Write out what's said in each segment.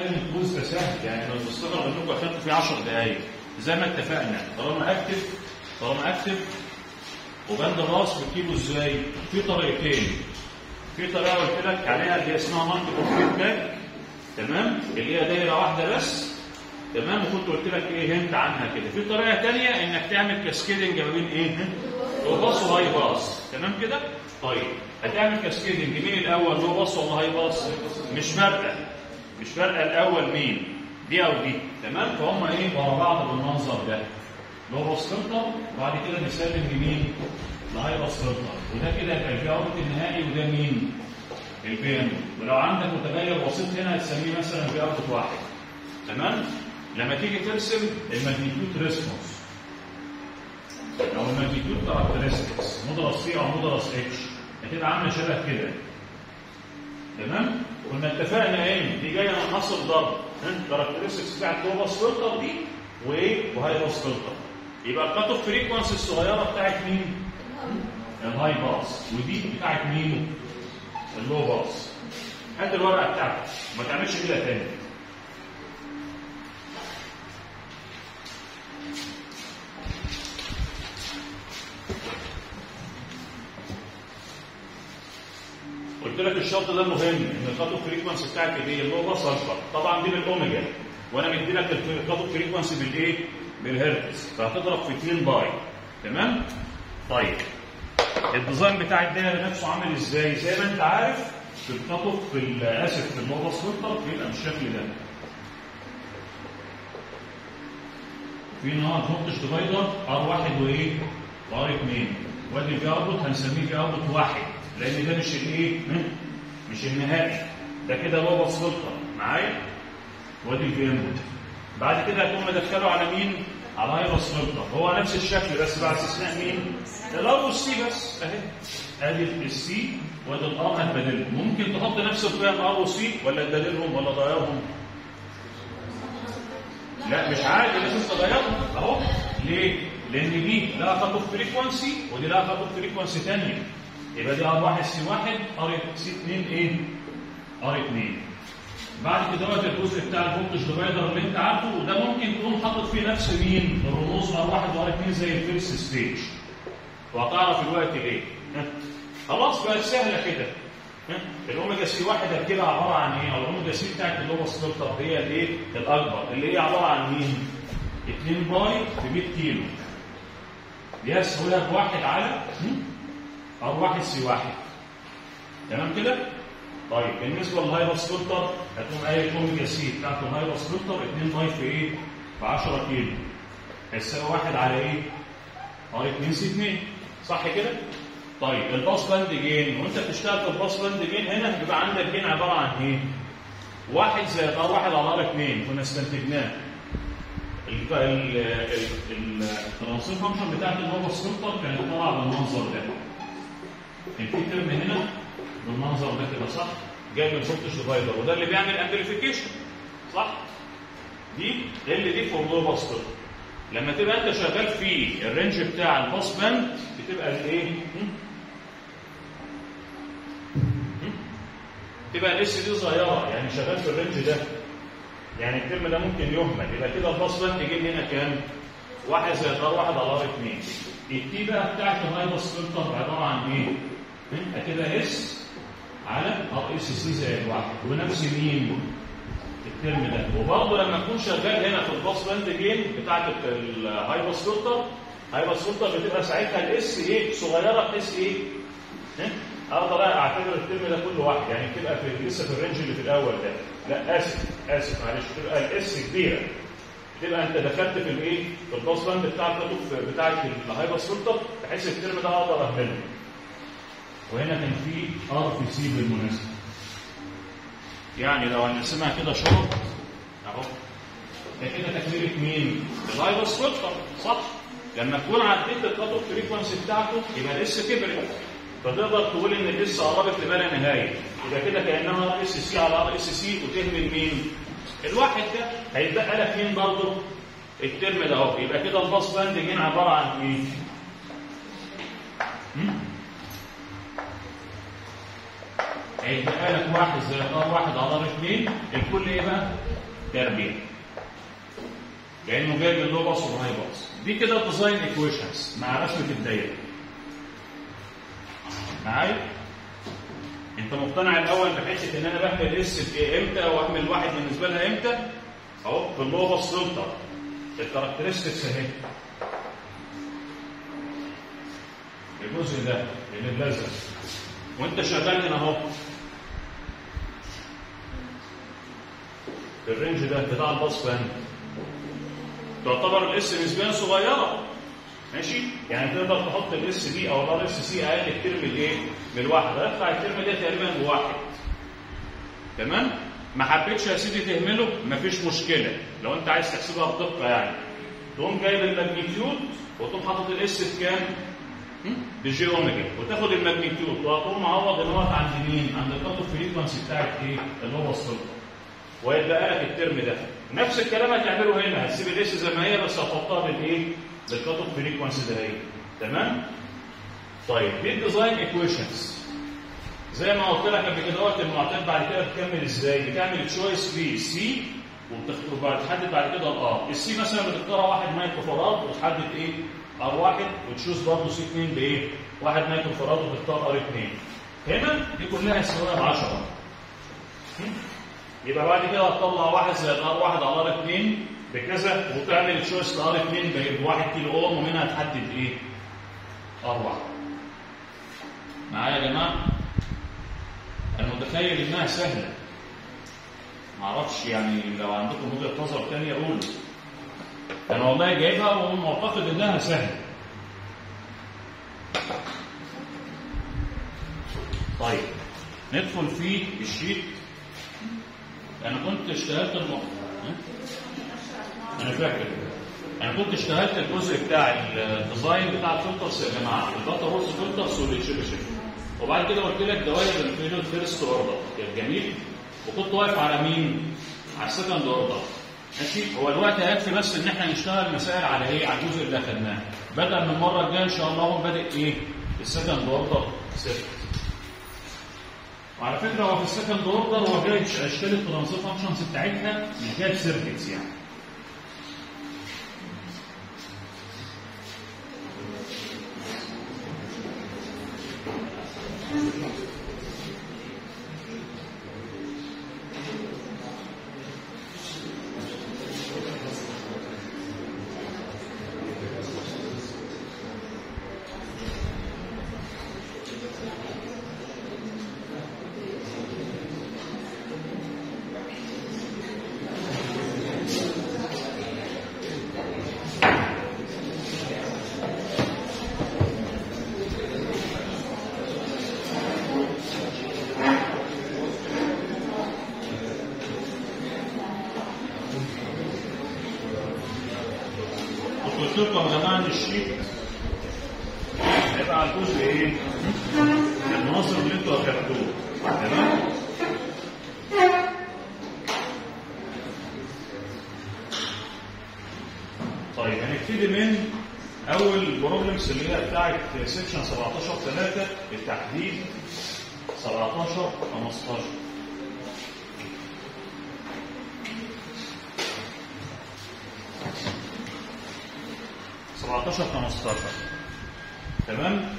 لازم الكوز ده سهل يعني لو بستغرب انكم اخدتوا فيه 10 دقايق زي ما اتفقنا طالما اكتف طالما اكتف وبند الراس بتجيبه ازاي؟ في طريقتين في طريقه قلت لك عليها اللي اسمها منطق فيدباك تمام اللي هي دايره واحده بس تمام وكنت قلت لك ايه هنت عنها كده في طريقه ثانيه انك تعمل كاسكيدنج ما بين ايه لو باص وهاي باص تمام كده طيب هتعمل كاسكيدنج مين الاول لو باص ولا هاي باص مش فارقه مش فارقه الاول مين دي او دي تمام فهم ايه ورا بعض بالمنظر ده لو باص فلتر وبعد كده بيسلم لمين لهاي باص فلتر وده كده هيبقى الجواب النهائي وده مين البيانو ولو عندك متغير بسيط هنا هتسميه مثلا بيانو واحد تمام لما تيجي ترسم الماجنتيود ريسبونس او الماجنتيود كاركترستكس مدرس سي او مدرس اتش هتبقى عامله شبه كده تمام كنا اتفقنا ايه دي جايه من حصر ضرب الكاركترستكس بتاعت لو باس فلتر دي وايه وهاي باس فلتر يبقى الكات اوف فريكونسي الصغيره بتاعت مين الهاي باس ودي بتاعت مين اللو باس هات الورقه بتاعتك ما تعملش كده تاني قلت لك الشرط ده مهم ان الكاتو فريكونسي بتاعك ايه اللي هو اكبر طبعا دي بالاوميجا وانا مدي لك الكاتو فريكونسي بالايه بالهرتز فهتضرب في 2 باي تمام طيب الديزاين بتاع الدايره نفسه عامل ازاي زي ما انت عارف في الكاتو في اسف في اللوبس فلتر بيبقى بالشكل ده في نوع فولتج ديفايدر ار واحد وايه وار اثنين وادي في اوتبوت هنسميه في اوتبوت واحد لان ده مش الايه مش النهائي ده كده لوبس فلتر معايا وادي الفي انبوت بعد كده هتقوم مدخله على مين على هايبس فلتر هو نفس الشكل بس بعد استثناء مين الار والسي بس اهي ادي السي وادي الار هتبدلهم ممكن تحط نفس القيم ار وسي ولا تبدلهم ولا تغيرهم لا مش عادي لازم تغيرهم اهو ليه لان دي لها خط فريكونسي ودي لها خط فريكونسي ثانيه يبقى دي ار 1 سي 1 ار سي 2 ايه ار 2 بعد كده دوت الجزء بتاع الفولتج ديفايدر اللي انت عارفه وده ممكن تكون حاطط فيه نفس مين الرموز ار 1 وار 2 زي الفيرست ستيج وهتعرف الوقت ايه خلاص بقت سهله كده الاوميجا سي 1 هتبقى عباره عن ايه؟ او الاوميجا سي بتاعت اللوبس فلتر هي الايه؟ الاكبر اللي هي عباره عن مين؟ 2 باي في 100 كيلو دي هسهولها بواحد على ار 1 سي 1 تمام كده؟ طيب بالنسبه للهايبس فلتر هتقوم قايل الاوميجا سي بتاعت الهايبس فلتر 2 باي في ايه؟ في 10 كيلو هيساوي واحد على ايه؟ ار 2 سي 2 صح كده؟ طيب الباس باند جين وانت بتشتغل في الباس باند جين هنا بيبقى عندك جين عباره عن ايه؟ واحد زائد ار واحد على ار اثنين كنا استنتجناه. الترانسفير فانكشن بتاعت الباس فلتر كانت طالعه بالمنظر ده. كان في ترم هنا بالمنظر ده كده صح؟ جاي من فولتج ديفايدر وده اللي بيعمل امبليفيكيشن صح؟ دي ال دي فور لو باس فلتر. لما تبقى انت شغال في الرينج بتاع الباس باند بتبقى الايه؟ تبقى الاس دي صغيره يعني شغال في الرينج ده يعني الترم ده ممكن يهمل يبقى كده الباس باند تجيب هنا كام؟ واحد زائد ار واحد على ار اثنين التي بقى بتاعت الهايبس فلتر عباره عن ايه؟ هتبقى اس على ار اس سي زائد واحد ونفس مين؟ الترم ده وبرضه لما اكون شغال هنا في الباس باند جين بتاعت الهايبس فلتر هايبس فلتر بتبقى ساعتها الاس ايه صغيره بحيث ايه؟ اقدر اعتبر الترم ده كله واحد يعني بتبقى في لسه في الرينج اللي في الاول ده لا اسف اسف معلش تبقى الاس كبيره تبقى انت دخلت في الايه؟ في الباس باند بتاع الكتب بتاعت الهايبس فلتر بحيث الترم ده اقدر اهمله وهنا كان في ار في سي بالمناسبه يعني لو هنرسمها كده شرط اهو ده كده تكمله مين؟ الهايبس فلتر صح؟ لما تكون عديت الكات فريكونسي بتاعته يبقى الاس كبرت فتقدر تقول ان الاس قربت لما لا نهايه يبقى كده كانها ار اس سي على ار اس سي وتهمل مين؟ الواحد ده هيتبقى لك مين برضه؟ الترم ده اهو يبقى كده الباص باند جين عباره عن ايه؟ هيتبقى لك واحد زائد ار واحد على ار اثنين الكل ايه بقى؟ تربيع لانه جايب اللو باص والهاي باص دي كده ديزاين ايكويشنز مع رسمه الدايره معايا؟ انت مقتنع الاول بحته ان انا بهمل اس في ايه امتى او اهمل واحد بالنسبه لها امتى؟ اهو في اللو باص فلتر الكاركترستكس اهي الجزء ده اللي الازرق وانت شغال هنا اهو في الرينج ده بتاع الباص باند تعتبر الاس نسبيا صغيره ماشي يعني تقدر تحط الاس دي او الار اس سي اقل كتير من الايه من الواحد هيطلع الترم ده تقريبا بواحد تمام ما حبيتش يا سيدي تهمله مفيش مشكله لو انت عايز تحسبها بدقه يعني تقوم جايب الماجنتيود وتقوم حاطط الاس في كام بجي اوميجا وتاخد الماجنتيود وهتقوم معوض ان هو عند مين عند الكات اوف فريكونسي بتاعت ايه اللي هو السلطه ويتبقى لك الترم ده نفس الكلام هتعمله هنا هتسيب الاس زي ما هي بس هتحطها بالايه بالكات اوف فريكونسي ده هي تمام طيب دي الديزاين ايكويشنز زي ما قلت لك قبل كده وقت المعتاد بعد كده بتكمل ازاي بتعمل تشويس في سي وبتحدد بعد كده الار السي مثلا بتختار واحد مايكرو فراد وتحدد ايه ار واحد وتشوز برضه سي 2 بايه واحد مايكرو فراد وتختار ار 2 هنا دي كلها سواء ب 10 يبقى بعد كده هتطلع واحد زائد ار واحد على ار 2 بكذا وتعمل تشويس لار 2 ب 1 كيلو اوم ومنها تحدد ايه ار واحد معايا يا جماعه انا متخيل انها سهله معرفش يعني لو عندكم وجهه نظر ثانيه قولوا انا والله جايبها ومعتقد انها سهله طيب ندخل في الشيت انا كنت اشتغلت الم... انا فاكر انا كنت اشتغلت الجزء بتاع الديزاين بتاع الفلترز يا جماعه الداتا هورس فلترز والتشيبشن وبعد كده قلت لك دوائر الفيلود فيرست اوردر جميل وكنت واقف على مين؟ على السكند اوردر ماشي هو الوقت هيكفي بس ان احنا نشتغل مسائل على ايه؟ على الجزء اللي اخدناه بدل من المره الجايه ان شاء الله هو بادئ ايه؟ السكند اوردر سيركت وعلى فكره هو في السكند اوردر هو جايب اشكال الترانسفير فانكشنز بتاعتها مش جايب سيركتس يعني قلت لكم يا جماعه ان الشيت هيبقى على الجزء ايه؟ المناصب اللي انتوا اخدتوه تمام؟ طيب هنبتدي من اول بروبلمز اللي هي بتاعت سيكشن 17 3 بالتحديد 17 15 17 15 تمام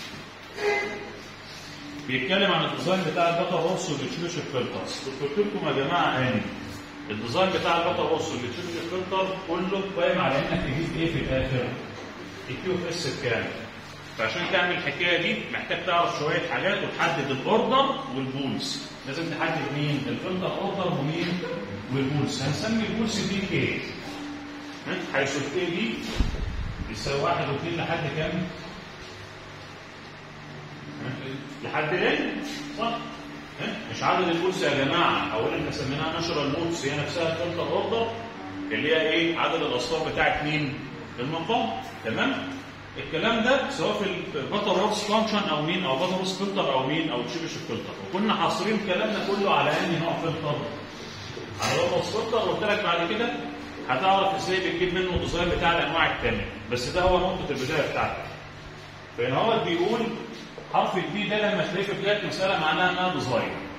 بيتكلم عن الديزاين بتاع الداتا هورس والتشويش فلترز قلت لكم يا جماعه ان الديزاين بتاع الداتا هورس والتشويش فلتر كله قايم على انك تجيب ايه في الاخر الكيو اف اس بكام فعشان تعمل الحكايه دي محتاج تعرف شويه حاجات وتحدد الاوردر والبولز لازم تحدد مين الفلتر اوردر ومين والبولز هنسمي البولز دي كي حيث الكي دي يساوي واحد واثنين لحد كام؟ لحد ان صح؟ مش عدد البولس يا جماعه اولا احنا سميناها نشر البولس هي نفسها فلتر اوردر اللي هي ايه؟ عدد الاصفار بتاعت مين؟ المقام تمام؟ الكلام ده سواء في الباتر هورس فانكشن او مين او باتر هورس فلتر او مين او تشيبش فلتر وكنا حاصرين كلامنا كله على انهي نوع فلتر على باتر هورس فلتر قلت لك بعد كده هتعرف ازاي بتجيب منه الديزاين بتاع الانواع الثانيه بس ده هو نقطه البدايه بتاعتك فان هو بيقول حرف البي ده لما تلاقيه في بدايه مساله معناها انها ديزاين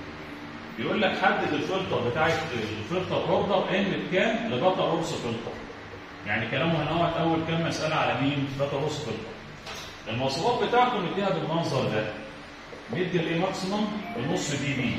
بيقول لك حدد الفلتر بتاعت الفلتر اوردر ان بكام لباتا اورس فلتر يعني كلامه هنا هو اول كام مساله على مين باتا اورس فلتر المواصفات بتاعته مديها بالمنظر ده مدي الاي ماكسيمم بنص دي بي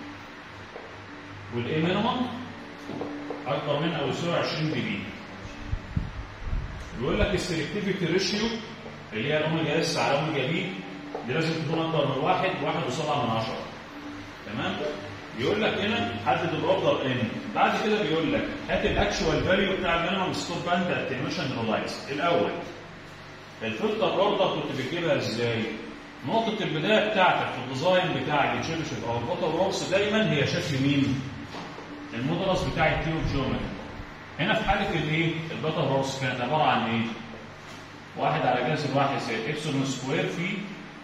والاي مينيمم اكبر من او يساوي 20 دي بي بيقول لك السلكتيفيتي ريشيو اللي هي الاوميجا اس على اوميجا بي دي لازم تكون اكبر من واحد واحد وسبعة من عشرة تمام بيقول لك هنا حدد الاوردر ان بعد كده بيقول لك هات الاكشوال فاليو بتاع المينيمم ستوب باند اتنيوشن ريلايز الاول الفلتر اوردر كنت بتجيبها ازاي نقطة البداية بتاعتك في الديزاين بتاع التشيبشيب او البوتر وورس دايما هي شكل مين؟ المودرس بتاع التيو جيومتري هنا في حالة الايه؟ البوتر وورس كانت عبارة عن ايه؟ واحد على جذر واحد زائد ابسلون سكوير في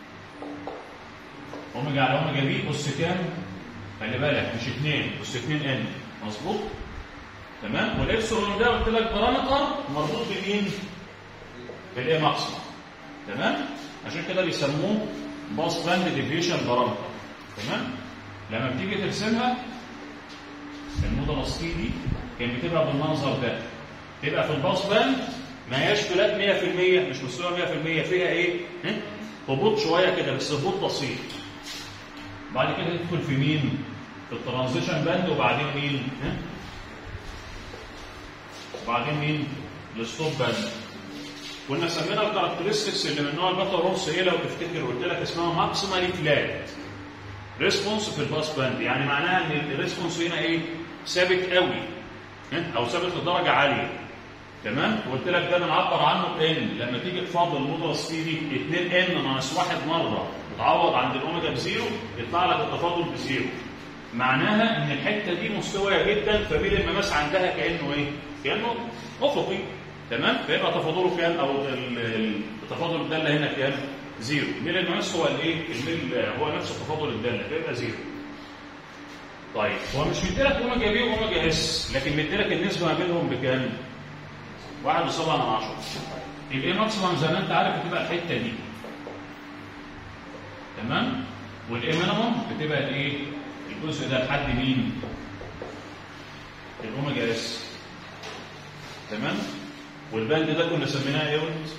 اوميجا على اوميجا بي اس كام؟ خلي بالك مش 2 اس 2 ان مظبوط؟ تمام؟ والابسلون ده قلت لك بارامتر مربوط بمين؟ بالايه ماكسيمم تمام؟ عشان كده بيسموه باس باند ديفيشن بارامتر تمام؟ لما بتيجي ترسمها المودلس تي دي كان بتبقى بالمنظر ده تبقى في الباس باند ما هياش فلات 100% مش مستوى 100% فيها ايه؟ هبوط شويه كده بس هبوط بسيط بعد كده تدخل في مين؟ في الترانزيشن باند وبعدين مين؟ ها؟ وبعدين مين؟ الستوب باند كنا سمينا الكاركترستكس اللي من نوع الباتا رولز ايه لو تفتكر قلت لك اسمها ماكسيمالي فلات ريسبونس في الباس باند يعني معناها ان الريسبونس هنا ايه؟ ثابت قوي او ثابت لدرجه عاليه تمام قلت لك ده بنعبر عنه بان لما تيجي تفاضل المودرس تي دي 2 ان ناقص 1 مره وتعوض عند الاوميجا بزيرو يطلع لك التفاضل بزيرو معناها ان الحته دي مستويه جدا فميل المماس عندها كانه ايه؟ كانه افقي تمام فيبقى تفاضله كام او التفاضل الداله هنا كام؟ زيرو ميل المماس هو الايه؟ الميل هو نفس تفاضل الداله فيبقى زيرو طيب هو مش مديلك اوميجا بي واوميجا اس لكن مديلك النسبه ما بينهم بكام؟ واحد وسبعة من عشرة الايه ماكسيمم زي ما انت عارف بتبقى الحته دي تمام والايه مينيمم بتبقى الايه الجزء ده لحد مين الاوميجا اس تمام والباند ده كنا سميناه ايه قلت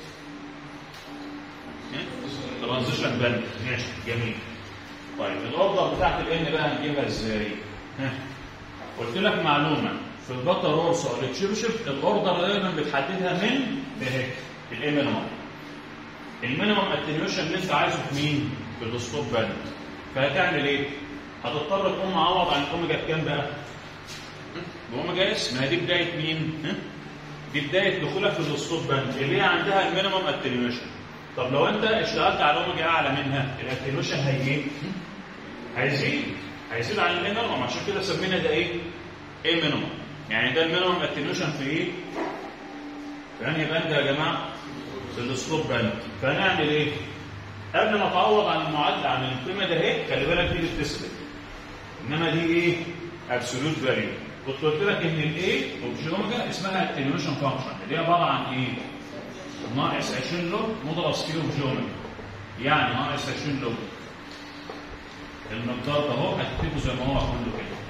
ترانزيشن باند ماشي جميل طيب الاوردر بتاعت الان بقى هنجيبها ازاي ها قلت لك معلومه في البطل رورس او التشيبشيب الاوردر دايما بتحددها من اهي الاي مينيمم المينيمم اتنيوشن اللي انت عايزه في مين؟ في الستوب باند فهتعمل ايه؟ هتضطر تقوم معوض عن الاوميجا بكام بقى؟ باوميجا اس ما هي دي بدايه مين؟ ها؟ دي بدايه دخولك في الستوب باند اللي هي عندها المينيمم اتنيوشن طب لو انت اشتغلت على اوميجا اعلى منها الاتنيوشن هي ايه؟ هيزيد هيزيد عن المينيمم عشان كده سمينا ده ايه؟ ايه مينيمم يعني ده المينيمم اتنيوشن في ايه؟ في انهي باند يا جماعه؟ في السلوب باند فهنعمل ايه؟ قبل ما اتعوض عن المعادله عن القيمه ده اهي خلي بالك دي بتثبت انما دي ايه؟ ابسولوت فاليو كنت قلت لك ان الايه اوبجيوميجا اسمها اتنيوشن فانكشن اللي هي عباره عن ايه؟ ناقص 20 لوج مضرب كيلو اوبجيوميجا يعني ناقص 20 لوج المقدار ده اهو هتكتبه زي ما هو كله كده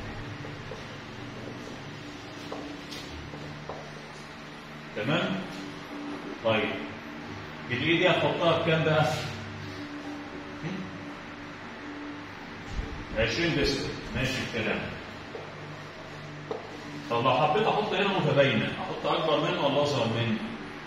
تمام طيب الايه دي هتحطها بكام بقى 20 ديسبل ماشي الكلام طب لو حبيت احط هنا متباينه احط اكبر منه ولا اصغر منه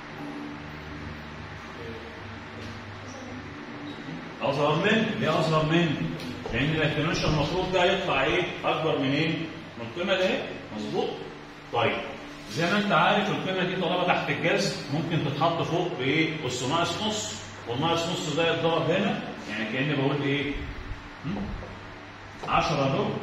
اصغر منه ليه اصغر منه لان الاكتنوشن المفروض ده يطلع ايه اكبر من ايه من القيمه ده مظبوط طيب زي ما انت عارف القيمه دي طالما تحت الجذر ممكن تتحط فوق بايه؟ اس ناقص نص والناقص نص ده يتضرب هنا يعني كاني بقول ايه؟ 10 لوج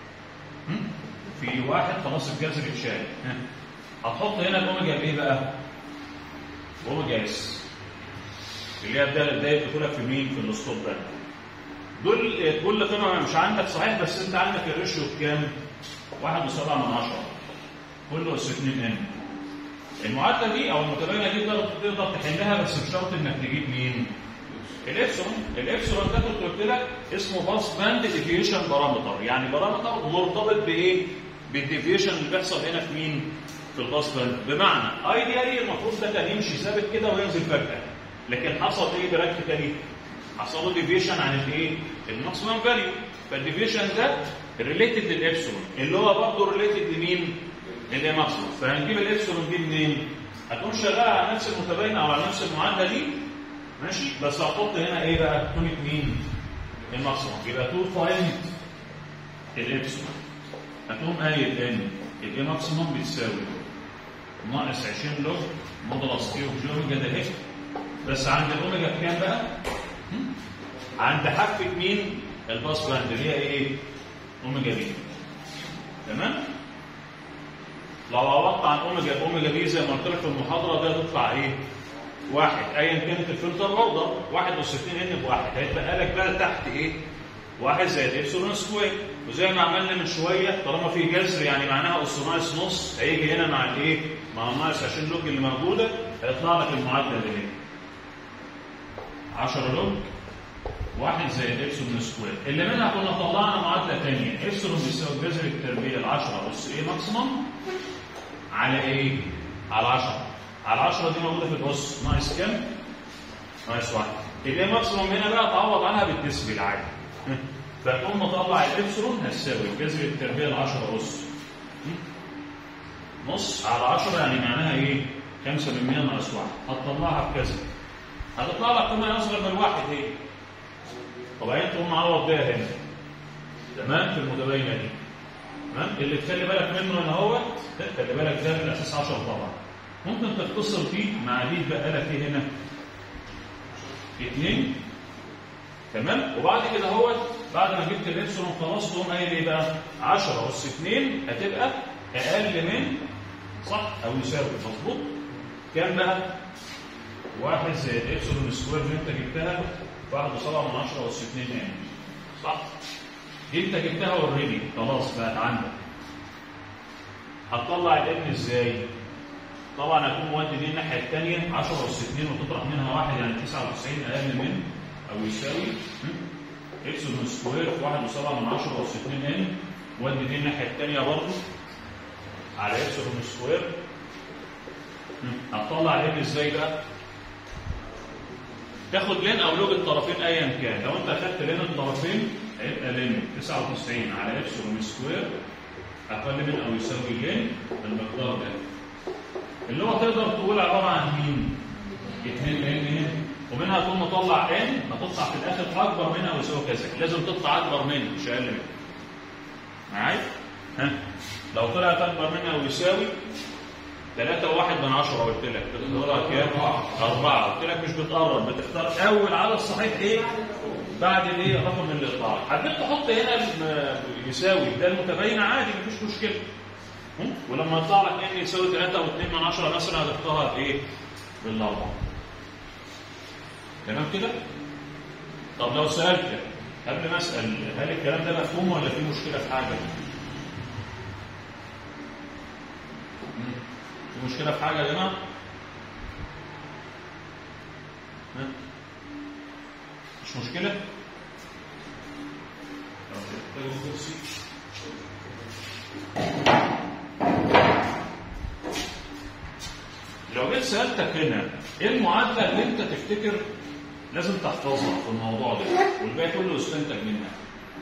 في واحد خلاص الجذر اتشال هتحط هنا الاوميجا بايه بقى؟ اوميجا اس اللي هي بدايه دخولك في مين؟ في الاسطوب ده دول كل قيمه مش عندك صحيح بس انت عندك الريشيو بكام؟ 1.7 من 10 كله اس 2 ان المعادله دي او المتباينه دي تقدر تقدر تحلها بس بشرط انك تجيب مين؟ الابسلون الابسلون ده كنت قلت لك اسمه باس باند ديفيشن بارامتر يعني بارامتر مرتبط بايه بالديفيشن اللي بيحصل هنا في مين في الباس باند بمعنى ايديالي المفروض ده كان يمشي ثابت كده وينزل فجاه لكن حصل ايه براكتيكالي حصل له ديفيشن عن الايه الماكسيمم فاليو فالديفيشن ده ريليتد للابسلون اللي هو برضه ريليتد لمين للماكسيمم فهنجيب الابسلون دي منين هتقوم شغال على نفس المتباينه او على نفس المعادله دي ماشي بس هحط هنا ايه بقى قيمه مين الماكسيمم يبقى تو فايند الابسلون هتقوم قايل ان الاي ماكسيمم بتساوي ناقص 20 لوج مضرب كيو جي اوميجا ده اهي بس عند الاوميجا بكام بقى؟ هم؟ عند حافه مين؟ الباس باند اللي هي ايه؟ اوميجا بي تمام؟ لو عوضت عن اوميجا اوميجا بي زي ما قلت لك في المحاضره ده هتطلع ايه؟ واحد ايا كانت الفلتر برضه واحد وستين ان بواحد هيتبقى لك بقى تحت ايه؟ واحد زائد ابسلون سكوير وزي ما عملنا من شويه طالما في جذر يعني معناها اس ناقص نص هيجي هنا مع الايه؟ مع الناقص 20 لوج اللي موجوده هيطلع لك المعادله اللي هنا 10 لوج واحد زائد ابسلون سكوير اللي منها كنا طلعنا معادله ثانيه ابسلون بيساوي جذر التربيع ال 10 اس ايه ماكسيمم على ايه؟ على 10 على 10 دي موجوده في النص ناقص كام؟ ناقص واحد الايه ماكسيمم هنا بقى تعوض عنها بالديسبل عادي فتقوم مطلع الابسلون هتساوي جذر التربيع ال 10 اس نص على 10 يعني معناها ايه؟ 5 من 100 ناقص 1 هتطلعها بكذا هتطلع لك قيمه اصغر من الواحد ايه؟ طبعا تقوم معوض بيها هنا تمام في المتباينه دي تمام اللي تخلي بالك منه هنا اهوت خلي بالك ده الاساس 10 طبعا ممكن تختصر فيه مع دي بقى لك ايه هنا؟ 2 تمام وبعد كده اهوت بعد ما جبت الابسلون خلاص تقوم قايل ايه بقى 10 اس 2 هتبقى اقل من صح او يساوي مظبوط كام بقى؟ واحد زائد ابسلون سكوير اللي انت جبتها واحد وسبعة من عشرة أس اتنين يعني صح؟ دي انت جبتها اوريدي خلاص بقت عندك هتطلع الابن ازاي؟ طبعا هتكون مودي دي الناحية الثانية 10 أس 2 وتطرح منها واحد يعني 99 أقل من أو يساوي ابسلون سكوير في 1 وسبعة من 10 أس 2 ان ودي دي الناحية الثانية برضه على ابسلون سكوير هتطلع الابن ازاي بقى؟ تاخد لين او لوج الطرفين ايا كان لو انت اخدت لين الطرفين هيبقى لين 99 على ابسلون سكوير اقل من او يساوي لين المقدار ده اللي هو تقدر تقول عباره عن مين 2 ان ومنها تقوم مطلع ان هتطلع في الاخر اكبر منها او يساوي كذا لازم تطلع اكبر منه مش اقل منه معايا ها لو طلعت اكبر منها ويساوي 3 وواحد من عشرة قلت لك بتختارها كام؟ أربعة قلت لك مش بتقرب بتختار أول عدد صحيح إيه؟ بعد الإيه؟ الرقم اللي يطلع لك حبيت تحط هنا الم- يساوي ده المتباين عادي مفيش مشكلة هم؟ ولما يطلع لك إن يساوي 3 و2 من عشرة مثلا هتختارها بإيه؟ بالأربعة تمام كده؟ طب لو سألتك قبل ما أسأل هل الكلام ده مفهوم ولا في مشكلة في حاجة؟ في مشكلة في حاجة يا جماعة؟ ها؟ مش مشكلة؟ طب تحتاجوا كرسي لو جيت سألتك هنا ايه المعادلة اللي انت تفتكر لازم تحفظها في الموضوع ده والباقي كله يستنتج منها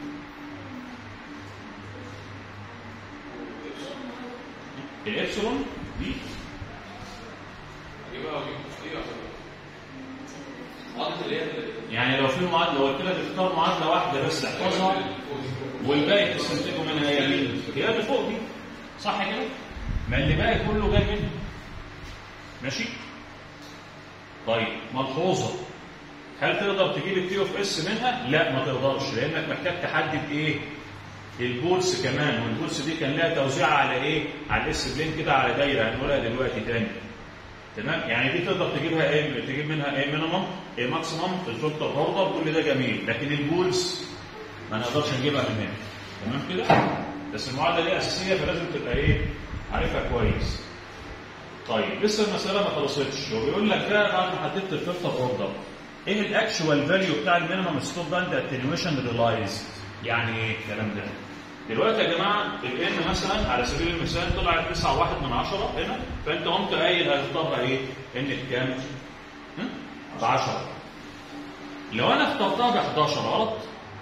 الابسلون دي يعني لو في معادله قلت لك اختار معادله واحده بس احفظها والباقي تستنتجه منها هي مين؟ هي اللي فوق دي صح كده؟ ما اللي باقي كله جاي منها ماشي؟ طيب ملحوظه هل تقدر تجيب التي اوف اس منها؟ لا ما تقدرش لانك محتاج تحدد ايه؟ البولس كمان والبولس دي كان لها توزيع على ايه؟ على الاس بلين كده على دايره هنقولها دلوقتي تاني تمام يعني دي تقدر تجيبها ايه تجيب منها ايه مينيمم ايه ماكسيمم الفلتر باودر كل ده جميل لكن البولز ما نقدرش نجيبها من هنا تمام كده بس المعادله دي اساسيه فلازم تبقى ايه عارفها كويس طيب لسه المساله ما خلصتش هو بيقول لك بقى بعد ما حددت الفلتر اوردر ايه الاكشوال فاليو بتاع المينيمم ستوب باند اتنيويشن ريلايزد يعني ايه الكلام ده دلوقتي يا جماعه الان مثلا على سبيل المثال طلع 9.1 من 10 هنا فانت قمت قايل هتطبق ايه؟ ان بكام؟ ب 10 لو انا اخترتها ب 11 غلط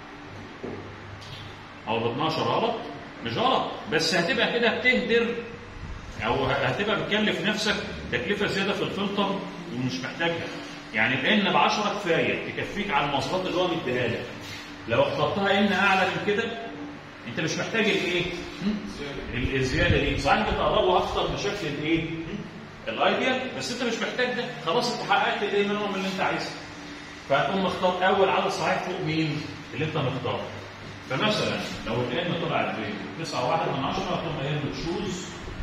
او ب 12 غلط مش غلط بس هتبقى كده بتهدر او هتبقى بتكلف نفسك تكلفه زياده في الفلتر ومش محتاجها يعني الان ب 10 كفايه تكفيك على المواصفات اللي هو مديها لك لو اخترتها ان اعلى من كده انت مش محتاج الايه؟ ال- الزياده دي صحيح بتقربه اكتر بشكل الايه؟ الايديال بس انت مش محتاج ده خلاص انت حققت الايه المينيمم اللي انت عايزه فهتقوم مختار اول عدد صحيح فوق مين؟ اللي انت مختاره فمثلا لو الان طلعت ب 9.1 من 10 هتقوم قايل له تشوز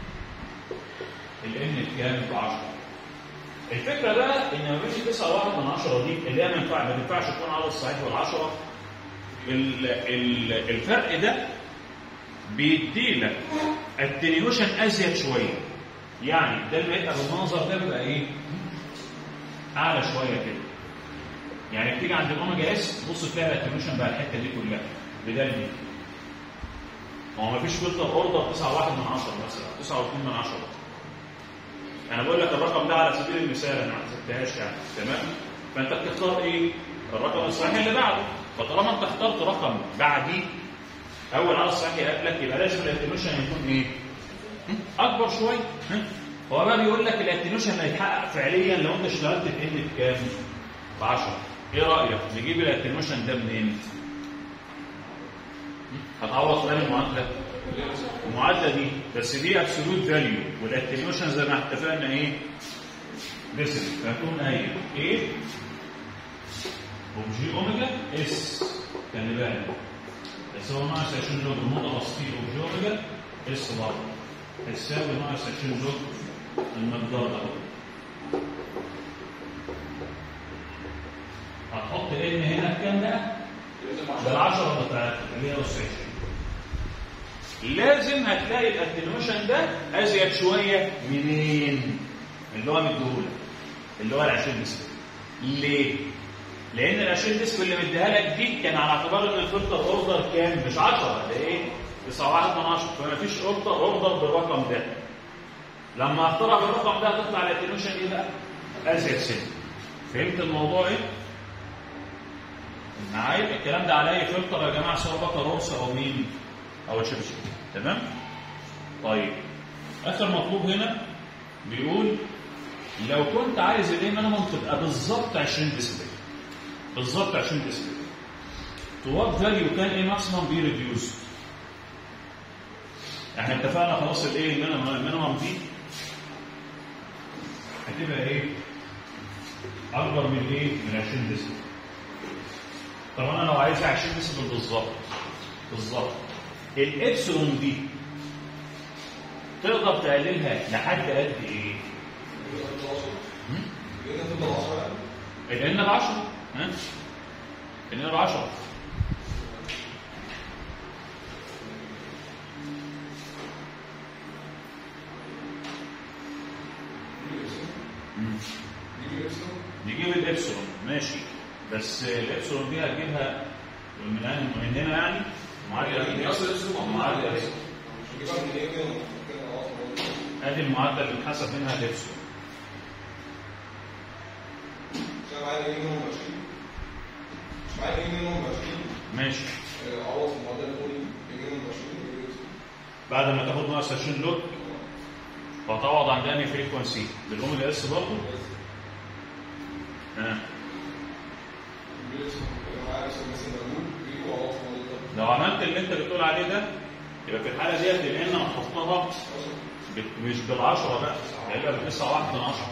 الان بكام؟ ب 10 الفكره بقى ان ما بين 9.1 من 10 دي اللي هي ما ينفع ما ينفعش تكون عدد صحيح وال10 ال- ال- الفرق ده بيدي لك التنيوشن ازيد شويه يعني ده اللي يبقى بالمنظر ده بيبقى ايه؟ اعلى شويه كده يعني بتيجي عند الاوميجا اس تبص تلاقي الاتنيوشن بقى الحته دي كلها بدل دي هو ما فيش فلتر اوردر 9.1 من 10 مثلا 9.2 من 10 انا بقول لك الرقم ده على سبيل المثال انا ما حسبتهاش يعني تمام فانت بتختار ايه؟ الرقم الصحيح اللي بعده فطالما انت اخترت رقم بعديه اول على الصحيح يقابلك يبقى لازم الاتنيوشن يكون ايه؟ هم؟ اكبر شويه هم؟ هو بقى بيقول لك الاتنيوشن هيتحقق فعليا لو انت اشتغلت في ان بكام؟ ب 10 ايه رايك؟ نجيب الاتنيوشن ده منين؟ هتعوض خلال المعادله المعادله دي بس دي ابسولوت فاليو والاتنيوشن زي ما اتفقنا ايه؟ ديسل فهتكون قايل ايه؟ وجي اوميجا اس خلي بالك بس هو ناقص 20 لوج النقطه بسيطه وجي اوميجا اس برضه هتساوي ناقص 20 لوج المقدار ده هتحط ان هنا بكام بقى؟ بالعشرة بتاعتك اللي هي نص 20 لازم هتلاقي الاتنيوشن ده ازيد شويه منين؟ اللي هو مديهولك اللي هو ال 20 ديسبل ليه؟ لان ال 20 ديسبل اللي مديها لك دي كان على اعتبار ان الفلتر اوردر كام؟ مش 10 ده ايه؟ 9.1 من 10 فما فيش اوردر اوردر بالرقم ده لما اخترع بالرقم ده هتطلع الاتنيوشن ايه بقى؟ ازيد سن فهمت الموضوع ايه؟ معايا الكلام ده على اي فلتر يا جماعه سواء بقى رورس او مين او تشيبسي تمام طيب اخر مطلوب هنا بيقول لو كنت عايز الايه مينيمم تبقى بالظبط 20 ديسبل بالظبط 20 ديسبل تو وات فاليو كان ايه ماكسيمم بي ريديوس احنا اتفقنا خلاص الايه المينيمم المينيمم دي هتبقى ايه اكبر من ايه من 20 ديسبل طب انا لو عايز 20 ديسبل بالظبط بالظبط الابسلون دي تقدر تقللها لحد قد ايه؟ الان ب 10 ها؟ الان ب 10 نجيب الابسلون ماشي بس الابسلون دي هتجيبها من من هنا يعني معادله معادله ايه؟ ادي المعادله اللي اتحسب منها الابسلون ماشي بعد ما تاخد ناقص 20 لوج فتعوض عن انهي فريكونسي بالاوميجا اس برضه ها لو عملت اللي انت بتقول عليه ده يبقى في الحاله ديت لان هتحطها بت- مش بالعشرة بقى هيبقى بتسعة واحد من عشرة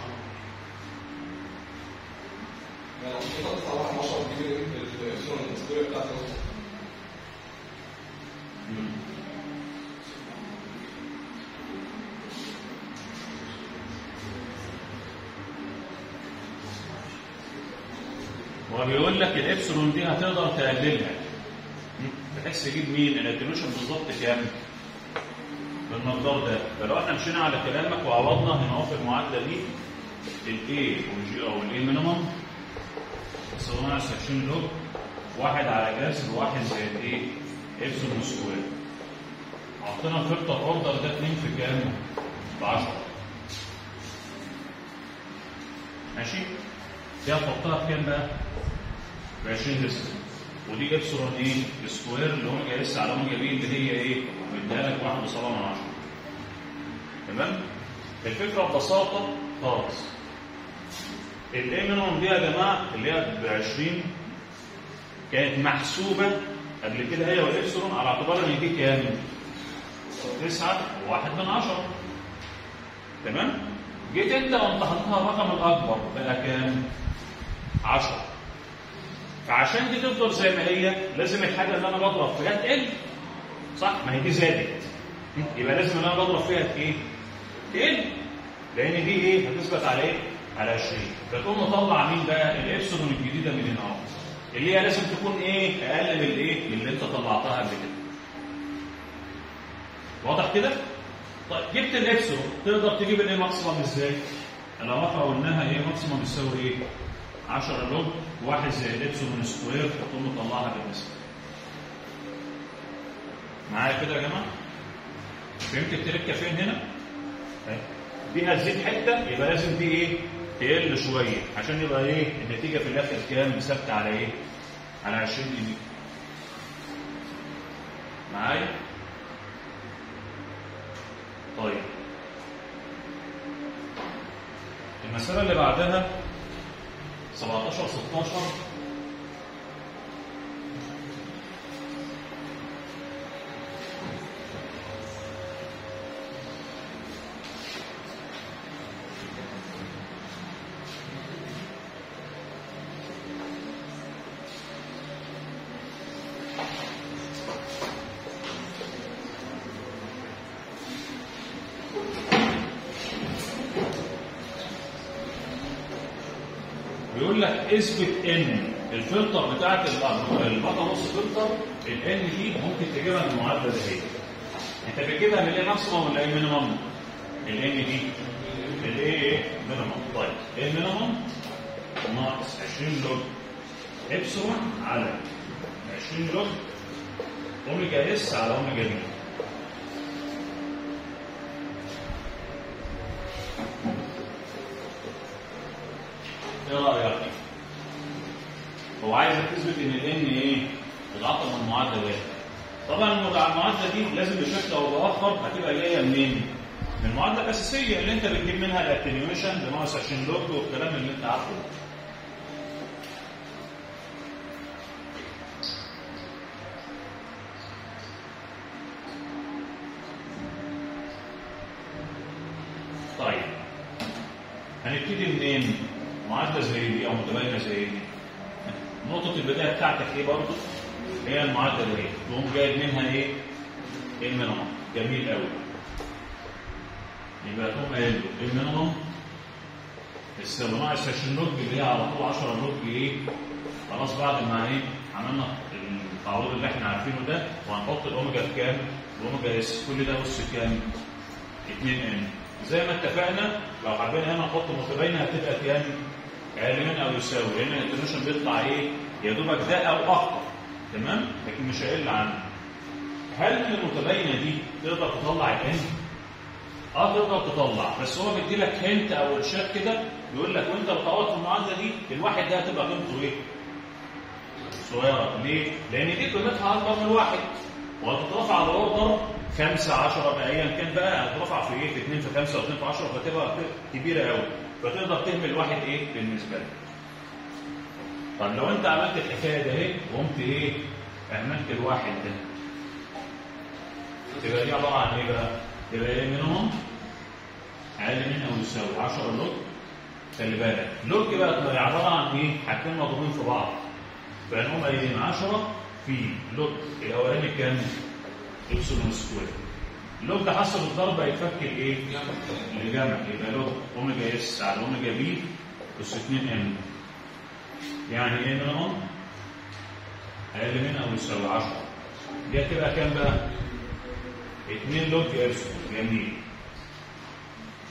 وبيقول لك الابسلون دي هتقدر تقللها بحيث تجيب مين الاتنوشن بالظبط كام بالمقدار ده فلو احنا مشينا على كلامك وعوضنا هنا اهو في المعادله دي الاي والجي او الاي مينيمم تساوي ناقص 20 لوج واحد على جذر واحد زائد ايه؟ ابسلون سكوير حطينا الفلتر اوردر ده 2 في كام؟ ب 10 ماشي؟ دي هتحطها بكام بقى؟ ب 20 ديسك ودي ابسلون ايه؟ سكوير اللي اوميجا اس على اوميجا بي اللي هي ايه؟ مديها لك 1 وسبعة من 10 تمام؟ الفكره ببساطه خالص الايه منهم دي يا جماعه اللي هي ب 20 كانت محسوبه قبل كده هي والابسلون على اعتبار ان دي كام؟ 9 وواحد من 10 تمام؟ جيت انت وانت حاططها الرقم الاكبر بقى كام؟ 10 فعشان دي تفضل زي ما هي لازم الحاجه اللي انا بضرب فيها تقل صح؟ ما هي دي زادت يبقى لازم اللي انا بضرب فيها ايه؟ تقل لان دي ايه؟ هتثبت على ايه؟ على 20 فتقوم مطلع مين بقى؟ الابسلون الجديده من هنا اهو اللي هي لازم تكون ايه؟ اقل من الايه؟ من اللي انت طلعتها قبل كده. واضح كده؟ طيب جبت الابسلون تقدر تجيب الايه ماكسيمم ازاي؟ العلاقه قلناها ايه ماكسيمم بتساوي ايه؟ 10 لوج 1 زائد ابسلون سكوير فتقوم مطلعها بالنسبه. معايا كده يا جماعه؟ فهمت التركه فين هنا؟ طيب. دي هتزيد حته يبقى لازم دي ايه؟ تقل شويه عشان يبقى ايه؟ النتيجه في الاخر كام؟ ثابته على ايه؟ على 20 جنيه. معايا؟ طيب. المسألة اللي بعدها 17 16 بيقول لك اثبت ان الفلتر بتاعت البطا نص فلتر الان دي ممكن تجيبها من المعادله دي انت بتجيبها من الايه ماكسيموم ولا ايه مينيمم؟ الان دي الايه ايه؟ مينيمم طيب ايه المينيمم؟ ناقص 20 لوج ابسلون على 20 لوج اوميجا اس على اوميجا بي ايه رايك؟ هو عايزك تثبت ان الان ايه؟ بتعطل من المعادله دي. طبعا المعادله دي لازم بشكل او باخر هتبقى جايه منين؟ من المعادله الاساسيه اللي انت بتجيب منها الاتنيويشن بناقص 20 لوج والكلام اللي انت عارفه. طيب هنبتدي منين؟ معادله زي دي او متباينه زي دي نقطه البدايه بتاعتك ايه برضه هي المعادله دي تقوم جايب منها ايه المينيمم جميل قوي يبقى تقوم قايل له المينيمم السبب ناقص 20 لوج اللي هي على طول 10 لوج ايه خلاص بعد ما ايه عملنا التعويض اللي احنا عارفينه ده وهنحط الاوميجا في كام؟ الاوميجا اس كل ده بص كام؟ 2 ان زي ما اتفقنا لو حبينا هنا نحط متباينه هتبقى كام؟ اقل من او يساوي لان الانترنيشن بيطلع ايه؟ يا دوبك ده او اكتر تمام؟ لكن مش هيقل عنه. هل من المتباينه دي تقدر تطلع الان؟ اه تقدر تطلع بس هو بيدي لك هنت او ارشاد كده يقول لك وانت بتعوض في المعادله دي الواحد ده هتبقى قيمته ايه؟ صغيره ليه؟ لان دي قيمتها اكبر من الواحد وهتترفع على اوردر 5 10 بقى ايا كان بقى هترفع في ايه؟ في 2 في 5 و2 في 10 فتبقى كبيره قوي فتقدر تهمل واحد ايه بالنسبه لك. طب لو انت عملت الحكايه ده اهي وقمت ايه؟ اهملت الواحد ده. تبقى دي عباره عن ايه بقى؟ تبقى ايه منهم؟ اقل من او يساوي 10 لوج خلي بالك لوج بقى عباره عن ايه؟ حاجتين مضروبين في بعض. فنقوم قايلين 10 في لوج الاولاني كام؟ ابسلون سكوير. لوج ده حسب الضرب هيتفك الايه؟ الجمع يبقى لوج اوميجا اس على اوميجا بي اس 2 ام. يعني ايه مينيمم؟ اقل من او يساوي 10. دي هتبقى كام بقى؟ 2 لوج ابسلون جميل.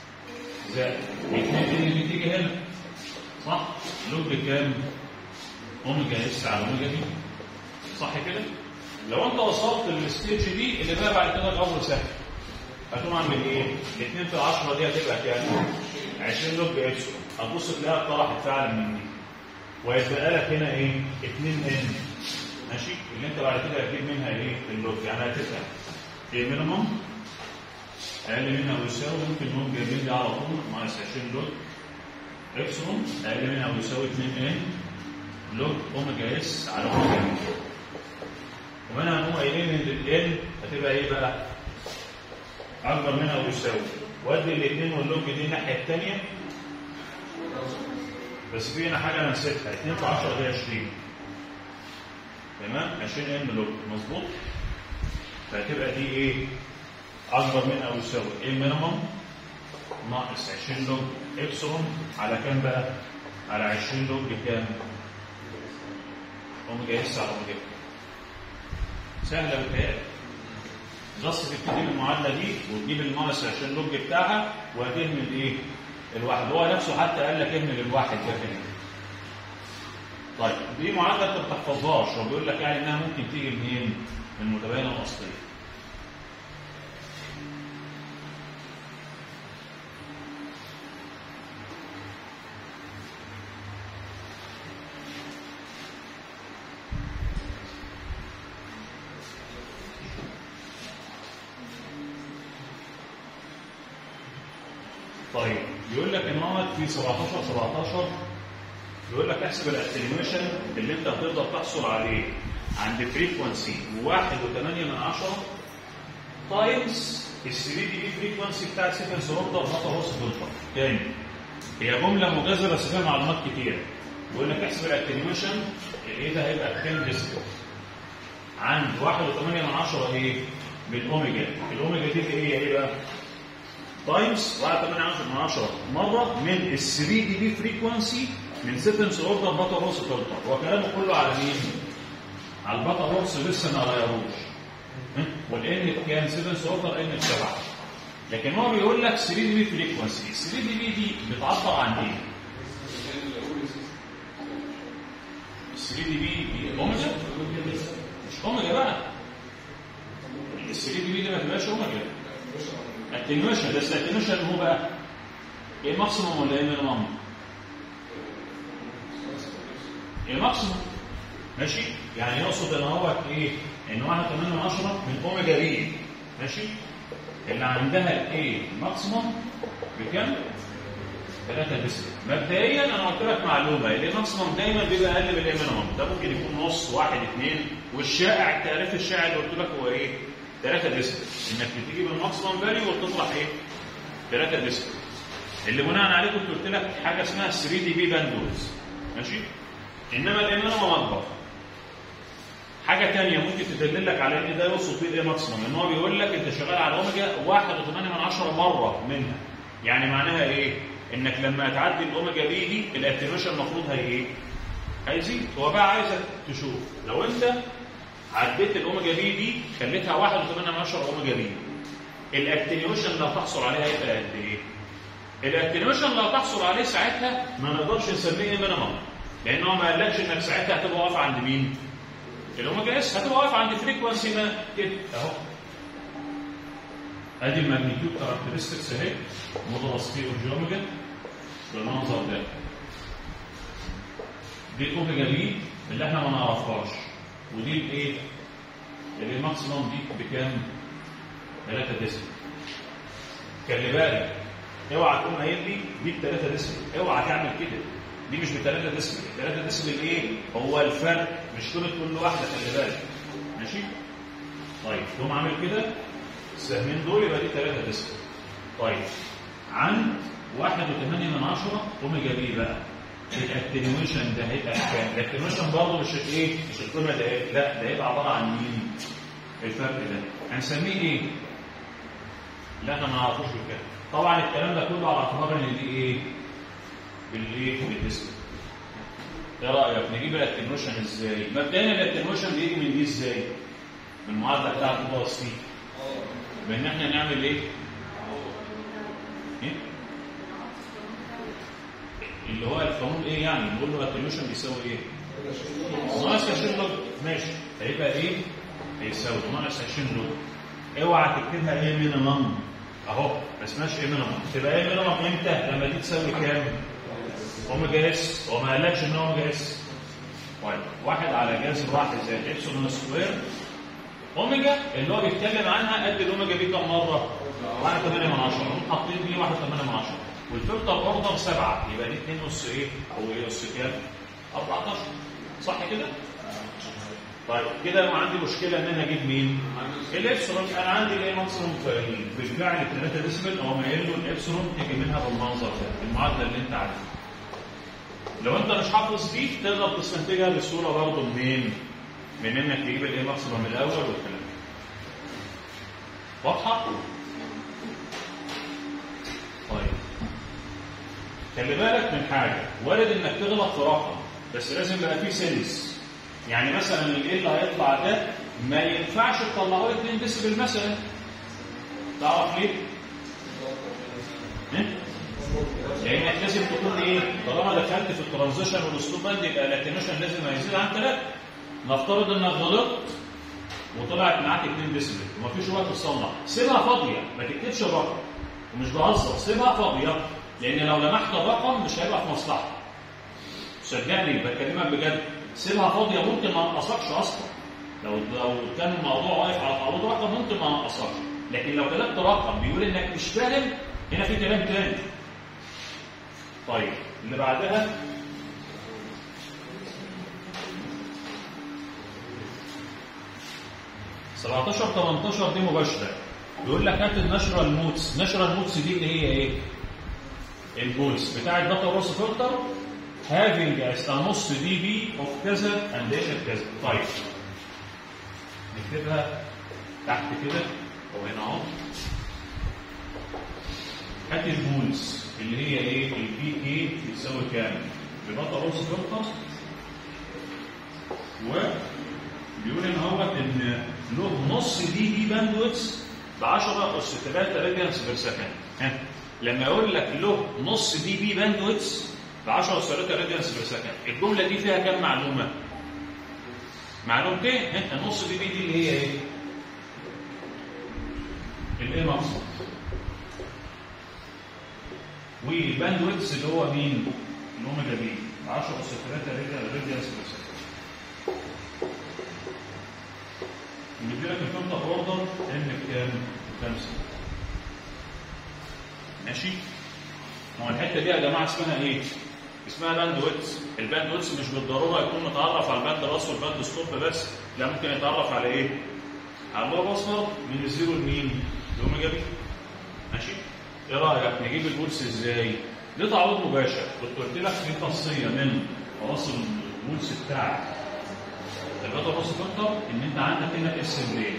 زائد 2 دي اللي بتيجي هنا صح؟ لوج كام؟ اوميجا اس على اوميجا بي صح كده؟ لو انت وصلت للستيج دي اللي بقى بعد كده الامر سهل هتقوم اعمل ايه؟ الاثنين في 10 دي هتبقى كام؟ 20 لوج ابسلون هتبص تلاقيها اتطرحت فعلا من دي ويتبقى لك هنا ايه؟ 2 ان ماشي؟ اللي انت بعد كده هتجيب منها ايه؟ اللوج يعني هتبقى ايه مينيمم اقل منها او يساوي ممكن نقوم جايبين دي على طول ناقص 20 لوج ابسلون اقل منها او يساوي 2 ان لوج اوميجا اس على اوميجا بي ومنها هنقوم قايلين ان ال هتبقى ايه بقى؟ اكبر منها او يساوي وادي الاثنين واللوج دي الناحيه الثانيه بس في هنا حاجه انا نسيتها 2 في 10 دي 20 تمام 20 ام لوج مظبوط فهتبقى دي ايه؟ اكبر من او يساوي ايه مينيمم ناقص 20 لوج ابسلون على كام بقى؟ على 20 لوج كام؟ اوميجا اس على اوميجا سهله بتهيألي بس تبتدي المعادله دي وتجيب الناقص 20 لوج بتاعها وهتهمل ايه؟ الواحد هو نفسه حتى قال لك اهمل الواحد ده كده طيب دي معادله انت ما بتحفظهاش هو بيقول لك يعني انها ممكن تيجي منين؟ من المتباينه الاصليه طيب يقول لك ان هو في 17 17 يقول لك احسب الاتنيويشن اللي انت هتقدر تحصل عليه عند فريكونسي 1.8 من 10 تايمز ال 3 دي بي فريكونسي بتاعت سيكونس اوردر نقطه هوس فلتر تاني هي جمله مجازره بس فيها معلومات كتيره يقول لك احسب الاتنيويشن ايه ده هيبقى كام ديسبل عند 1.8 من 10 ايه بالاوميجا الاوميجا دي اللي هي ايه بقى تايمز 1.8 من 10 مره من ال 3 دي بي فريكونسي من سيكونس اوردر باتا هورس فلتر هو كلامه كله على مين؟ على الباتا هورس لسه ما غيروش والان كان سيكونس اوردر ان بسبعه لكن هو بيقول لك 3 دي بي فريكونسي 3 دي بي دي بتعبر عن ايه؟ 3 دي بي دي اوميجا مش اوميجا بقى ال 3 دي بي دي ما تبقاش اوميجا اتنيويشن بس الاتنيويشن هو بقى ايه ماكسيموم ولا ايه مينيمم؟ ايه ماكسيموم ماشي يعني يقصد ان هو ايه ان 1 من 10 من اوميجا بي ماشي اللي عندها الايه ماكسيموم بكام 3 ديسبل مبدئيا انا قلت لك معلومه الايه ماكسيموم دايما بيبقى اقل من الايه مينيمم ده ممكن يكون نص واحد اثنين والشائع التعريف الشائع اللي قلت لك هو ايه 3 ديسبل انك بتيجي بالماكسيموم فاليو وتطلع ايه 3 ديسبل اللي بناء عليه كنت قلت لك حاجه اسمها 3 دي بي باندوز ماشي انما الامام اكبر حاجه ثانيه ممكن تدللك على ان ده يوصل فيه الايه ماكسيموم ان هو بيقول لك انت شغال على اوميجا 1.8 من 10 مره منها يعني معناها ايه انك لما تعدي الاوميجا بي دي الاتنيويشن المفروض هي ايه هيزيد هو بقى عايزك تشوف لو انت عديت الاوميجا بي دي خليتها 1.8 من 10 اوميجا بي الاتنيويشن اللي هتحصل عليها هيبقى قد ايه الاتنيويشن اللي هتحصل عليه ساعتها ما نقدرش نسميه مينيمم لان هو ما قالكش انك ساعتها هتبقى واقف عند مين الاوميجا اس هتبقى واقف عند فريكونسي ما كده اهو ادي الماجنتيود كاركترستكس اهي مودولس في اوميجا بالمنظر ده دي الاوميجا بي اللي احنا ما نعرفهاش ودي الايه اللي الماكسيموم دي بكام 3 ديسبل خلي بالك اوعى تقوم قايل لي دي ب 3 ديسبل اوعى تعمل كده دي مش ب 3 ديسبل 3 ديسبل ايه هو الفرق مش قيمه كل واحده خلي بالك ماشي طيب تقوم عامل كده السهمين دول يبقى دي 3 ديسبل طيب عن 1.8 من 10 اوميجا بي بقى الاتنيويشن ده هيبقى كام؟ الاتنيويشن برضه مش الايه؟ مش القيمه ده إيه؟ لا ده هيبقى عباره عن مين؟ الفرق ده هنسميه ايه؟ لا احنا ما نعرفوش بالكلام طبعا الكلام ده كله على اعتبار ان دي ايه؟ بالايه؟ بالديسبل ايه رايك نجيب الاتنيويشن ازاي؟ مبدئيا الاتنيويشن بيجي من دي ازاي؟ من المعادله بتاعت الباص دي بان احنا نعمل ايه؟ ايه؟ اللي هو القانون ايه يعني؟ نقول له الاتنيويشن بيساوي ايه؟ ناقص 20 لوج ماشي هيبقى ايه؟ هيساوي ناقص 20 لوج اوعى تكتبها ايه مينيمم اهو ما اسمهاش ايه مينيمم تبقى ايه مينيمم امتى؟ لما دي تساوي كام؟ اوميجا اس هو ما قالكش ان اوميجا اس طيب واحد على جذر واحد زائد ابسلون سكوير اوميجا اللي هو بيتكلم عنها قد الاوميجا دي كام مره؟ 1 8 من 10 هم حاطين دي 1 8 من 10 والفلتر اوردر 7 يبقى دي 2 اس ايه؟ هو ايه اس كام؟ 14 صح كده؟ طيب كده انا عندي مشكله ان انا اجيب مين؟ الابسلون انا عندي الايه ماكسيموم فاهمين بالفعل 3 ديسبل او ما قايل له الابسلون تيجي منها بالمنظر ده المعادله اللي انت عارفها لو انت مش حافظ دي تقدر تستنتجها بسهوله برضه منين؟ من انك تجيب الايه ماكسيموم من الاول والكلام ده. واضحه؟ طيب خلي بالك من حاجه وارد انك تغلط في رقم بس لازم يبقى فيه سنس يعني مثلا الايه اللي هيطلع ده ما ينفعش تطلعه 2 ديسبل مثلا تعرف ليه؟ إيه؟ لانك لازم تكون ايه؟ طالما دخلت في الترانزيشن والاسلوب باند يبقى الاتنيشن لازم هيزيد عن 3 نفترض انك غلطت وطلعت معاك 2 ديسبل ومفيش وقت تصلح سيبها فاضيه ما تكتبش الرقم ومش بهزر سيبها فاضيه لان لو لمحت الرقم مش هيبقى في مصلحتك صدقني بكلمك بجد سيبها فاضيه ممكن ما انقصكش اصلا لو لو كان الموضوع واقف على تعويض رقم ممكن ما انقصكش لكن لو كتبت رقم بيقول انك مش فاهم هنا في كلام تاني طيب اللي بعدها سبعتاشر 18 دي مباشره بيقول لك هات النشرال موتس نشرال موتس دي اللي هي ايه؟ البولس بتاع الداتا روس فلتر having as a نص دي بي اوف كذا and ايه كذا طيب نكتبها تحت كده او هنا اهو هات البولز اللي هي ايه البي كي بتساوي كام ببطا روس فلتر و بيقول ان هو ان له نص دي بي باندويتس ب 10 اس 3 راديانس بير سكند ها لما يقول لك له نص دي بي باندويتس ب 10 اس 3 راديانس بير سكند الجمله دي فيها كام معلومه؟ معلومتين انت النص دي بي دي اللي هي ايه؟ الايه مقصود والباندويتس اللي هو مين؟ الاوميجا بي 10 اس 3 راديانس بير سكند يجيب لك الفلتر اوردر ان بكام؟ بخمسه ماشي؟ ما هو الحته دي يا جماعه اسمها ايه؟ اسمها باند ويتس، الباند ويتس مش بالضروره يكون متعرف على الباند راس والباند ستوب بس، لا ممكن يتعرف على ايه؟ على اللي هو بصمه من الزيرو لمين؟ الاوميجا بي. ماشي؟ ايه رايك نجيب البولس ازاي؟ دي تعويض مباشر، كنت قلت لك في خاصيه من خواص البولس بتاعك الباتا روس فلتر ان انت عندك هنا اس برين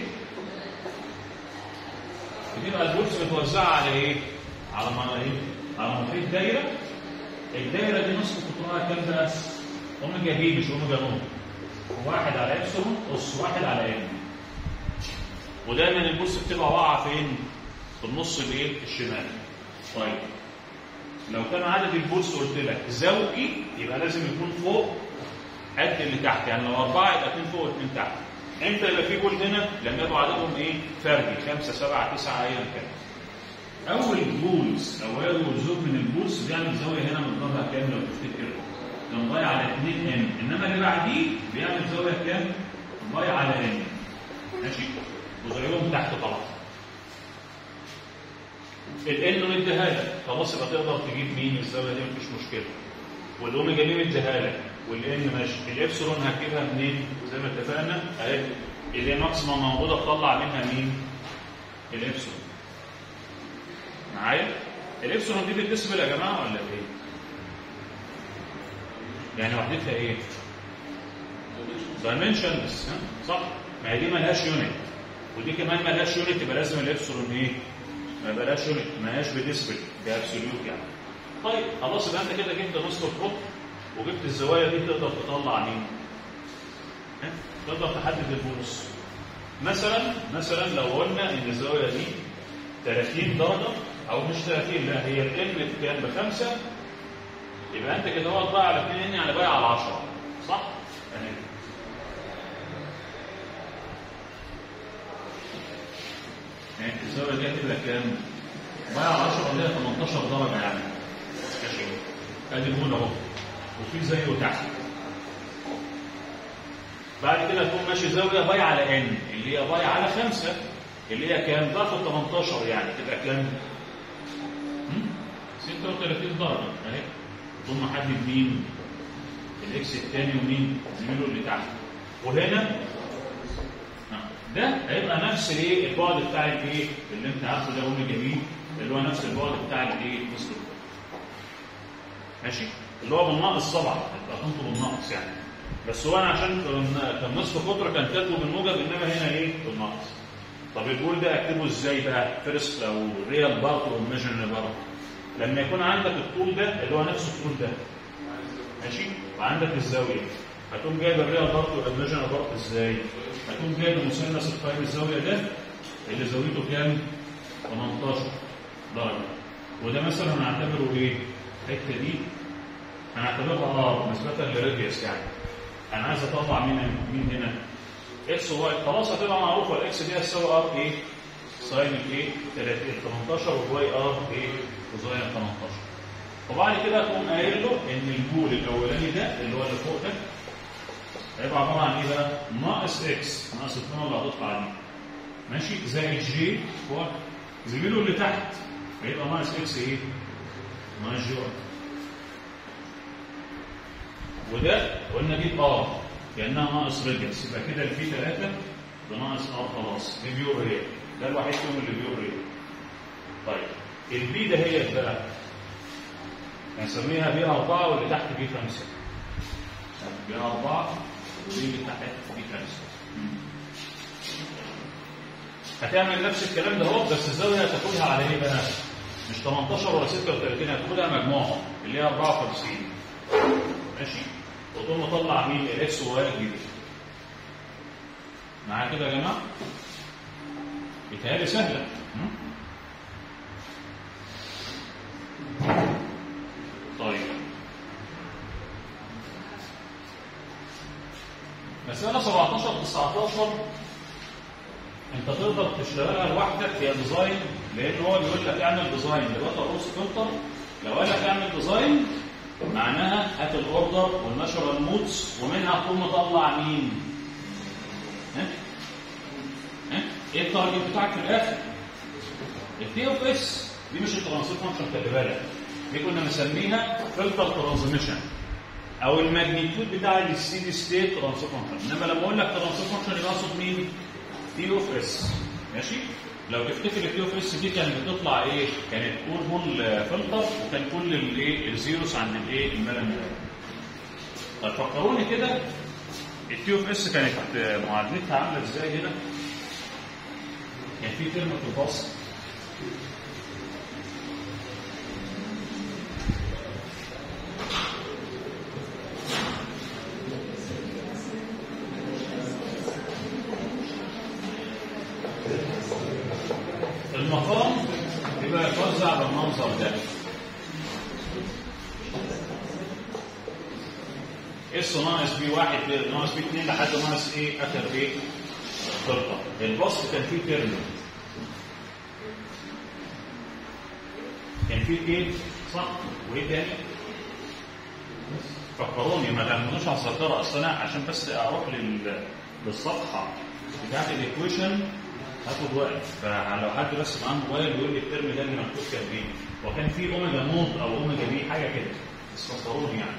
بتبقى البولس متوزعه على ايه؟ على ما ايه؟ على محيط دايره الدايره دي نصف قطرها كام بقى؟ اوميجا بي مش اوميجا نوت واحد على ابسلون اس واحد على ام ودايما البولس بتبقى واقعه فين؟ في النص الايه؟ الشمال طيب لو كان عدد البولس قلت لك زوجي يبقى لازم يكون فوق قد اللي تحت يعني لو أربعة يبقى اثنين فوق واثنين تحت امتى يبقى في بول هنا لما يبقوا عددهم ايه فردي خمسة سبعة تسعة ايا كان اول بولز او اول زوج من البولز بيعمل زاويه هنا مقدارها كام لو تفتكر كان ضايع على 2 ام انما اللي بعديه بيعمل زاويه كام ضايع على ام ماشي وزيهم تحت طبعا الان مديها لك خلاص يبقى تقدر تجيب مين الزاويه دي مفيش مشكله والاوميجا دي مديها لك والان ماشي الابسلون هتجيبها منين زي ما اتفقنا اهي اللي ماكسيمم موجوده تطلع منها مين الابسلون معايا الابسلون دي بالديسبل يا جماعه ولا ايه يعني وحدتها ايه دايمنشنز صح ما هي دي مالهاش يونت ودي كمان مالهاش يونت يبقى لازم الابسلون ايه ما يبقاش يونت ما هياش بديسبل ده ابسوليوت يعني طيب خلاص يبقى انت كده جبت نص الخط وجبت الزوايا دي تقدر تطلع مين ها؟ تقدر تحدد البونص مثلا مثلا لو قلنا ان الزاويه دي 30 درجه او مش 30 لا هي الام بكام بخمسه يبقى انت كده هو ضايع على 2 ان يعني بايع على 10 صح اهي يعني الزاويه دي هتبقى كام؟ بقى 10 اللي هي 18 درجه يعني ماشي ادي المول اهو وفي زيه تحت بعد كده تقوم ماشي زاويه باي على ان اللي هي باي على 5 اللي هي كام؟ ضعف ال 18 يعني تبقى كام؟ هم؟ 36 درجه اهي تقوم محدد مين؟ الاكس الثاني ومين؟ زميله اللي تحت وهنا ده هيبقى نفس الايه البعد بتاع الايه اللي انت عارفه ده اوميجا بي اللي هو نفس البعد بتاع الايه نصف ماشي اللي هو بالناقص طبعا يبقى كنت بالناقص يعني بس هو انا عشان كان كان نصف قطر كان كاتبه بالموجب انما هنا ايه بالناقص طب البول ده اكتبه ازاي بقى فيرست او ريال بارت او ميجرن بارت لما يكون عندك الطول ده اللي هو نفس الطول ده ماشي وعندك الزاويه هتقوم جايب الريال بارت والميجرن بارت ازاي هتقوم جايب المثلث القائم الزاويه ده اللي زاويته كام 18 درجه وده مثلا هنعتبره ايه الحته دي هنعتبرها ار نسبه للراديوس يعني انا عايز اطلع مين مين هنا اكس وواي خلاص هتبقى معروفه الاكس دي هتساوي ار ايه ساين الايه 30 18 والواي ار ايه كوزاين 18 وبعد كده تقوم قايل له ان البول الاولاني ده اللي هو اللي فوق ده هيبقى عباره عن ايه بقى؟ ناقص اكس ناقص القيمه اللي هتطلع دي ماشي زائد جي هو زميله اللي تحت هيبقى ناقص اكس ايه؟ ناقص جي واحد وده قلنا دي ار كانها ناقص ريديوس يبقى كده الفي 3 بناقص ار خلاص دي بيور ريال ده الوحيد فيهم اللي بيور ريال طيب البي ده هي بقى هنسميها بي 4 واللي تحت بي 5 بي 4 ودي اللي تحت بي 5 هتعمل نفس الكلام ده اهو بس الزاويه هتاخدها على ايه بقى؟ مش 18 ولا 36 هتاخدها مجموعه اللي هي 54 ماشي وتقوم مطلع مين الاكس وواي الجديد معايا كده يا جماعه بيتهيألي سهله م? طيب مسألة 17 19 انت تقدر تشتغلها لوحدك هي ديزاين لان هو بيقول لك اعمل ديزاين دلوقتي الروس فلتر لو قال لك اعمل ديزاين معناها هات الاوردر والنشر المودز ومنها تقوم مطلع مين؟ ها؟ ها؟ ايه التارجت بتاعك في الاخر؟ التي اوف اس دي مش الترانسفير فانكشن خلي بالك دي كنا بنسميها فلتر ترانزميشن او الماجنيتيود بتاع السي دي ستيت ترانسفير فانكشن انما لما اقول لك ترانسفير فانكشن يبقى اقصد مين؟ تي اوف اس ماشي؟ لو تفتكر التي اوف اس دي كانت بتطلع ايه؟ كانت اوربول فلتر وكان كل الايه الزيروس عند الايه الملم طيب فكروني كده التي اوف اس كانت معادلتها عامله ازاي هنا؟ كان في ترم في الباص المقام يبقى يتوزع بالمنظر ده اس ناقص بي واحد ناقص بي اثنين لحد ناقص ايه اخر ايه خلطه البسط كان فيه ترم كان فيه ايه صح وايه تاني فكروني ما تعملوش على الذاكره اصل انا عشان بس اروح لل... للصفحه بتاعت الايكويشن هاخد وقت فلو حد بس معاه موبايل يقول لي الترم ده اللي مكتوب كان ايه وكان في اوميجا نوت او اوميجا بي حاجه كده بس فكروني يعني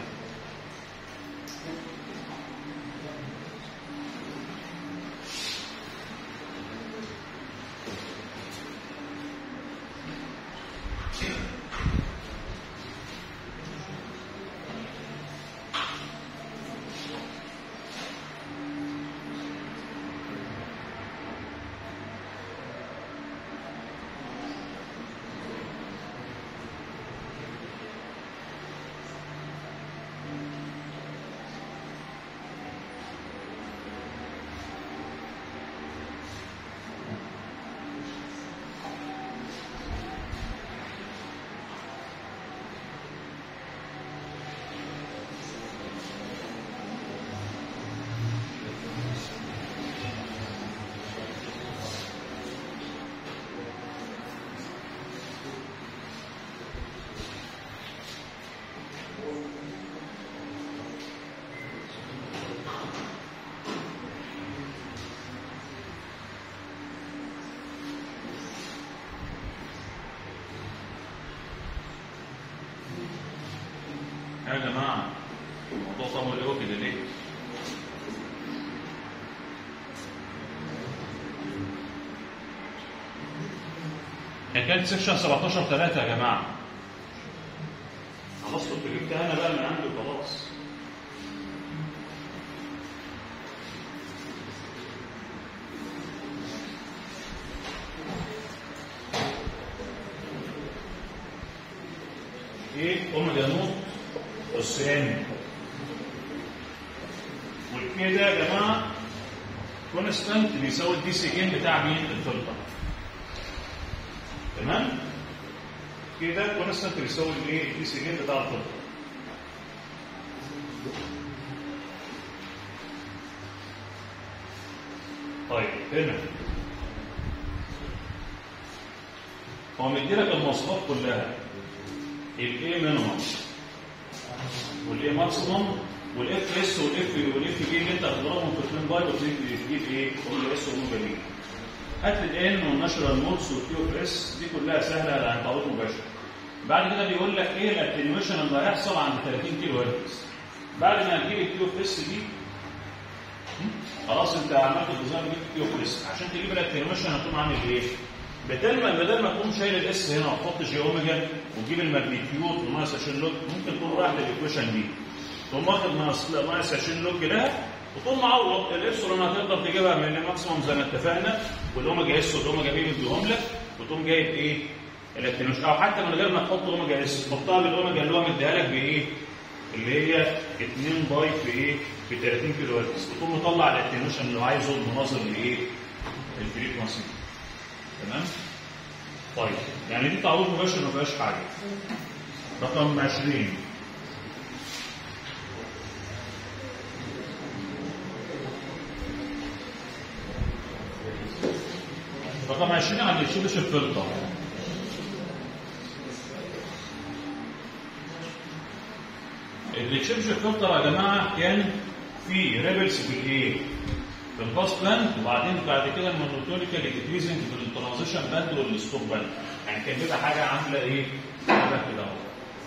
يا جماعه الموضوع طول قوي كده ليه؟ هي كانت سكشن 17 3 يا جماعه خلاص كنت جبتها انا بقى من عندي وخلاص ايه اوميجا نوت اس ان والكي ده يا جماعه كونستانت بيساوي الدي سي جين بتاع مين الفلتر تمام كده كونستانت بيساوي الايه الدي سي جين بتاع الفلتر طيب هنا هو مديلك المواصفات كلها الاي مينيمم والاي ماكسيمم والاف اس والاف والاف جي اللي انت هتضربهم في 2 باي وتجيب ايه؟ اوميجا اس واوميجا بي. هات الان والناشونال نوتس والكيو اف اس دي كلها سهله عن تعويض مباشر. بعد كده بيقول لك ايه الاتنيويشن اللي هيحصل عند 30 كيلو هرتز. بعد ما تجيب الكيو اف اس دي خلاص انت عملت الديزاين جبت كيو اف اس عشان تجيب الاتنيويشن هتقوم عامل ايه؟ بدل ما بدل ما تقوم شايل الاس هنا وتحط جي اوميجا وتجيب الماجنتيود وناقص 20 لوج ممكن تقوم رايح للايكويشن دي تقوم واخد ناقص ناقص 20 لوج لها وتقوم معوض الابسلون هتقدر تجيبها من الماكسيموم زي ما اتفقنا والاوميجا اس والاوميجا بي بيديهم لك وتقوم جايب ايه؟ الاتنوش او حتى من غير ما تحط اوميجا اس تحطها بالاوميجا اللي هو مديها لك بايه؟ اللي هي 2 باي في ايه؟ في 30 كيلو هرتز وتقوم مطلع الاتنوشن اللي عايزه المناظر لايه؟ الفريكونسي تمام؟ طيب يعني دي تعويض مباشر ما فيهاش حاجه رقم 20 رقم 20 عن الشبش الفلتر الشبش الفلتر يا جماعه كان في ريبلز في الايه؟ في الباس باند وبعدين بعد كده المونوتونيكال ديكريزنج في الترانزيشن باند والستوب باند يعني كان بيبقى حاجه عامله ايه؟ حاجه كده اهو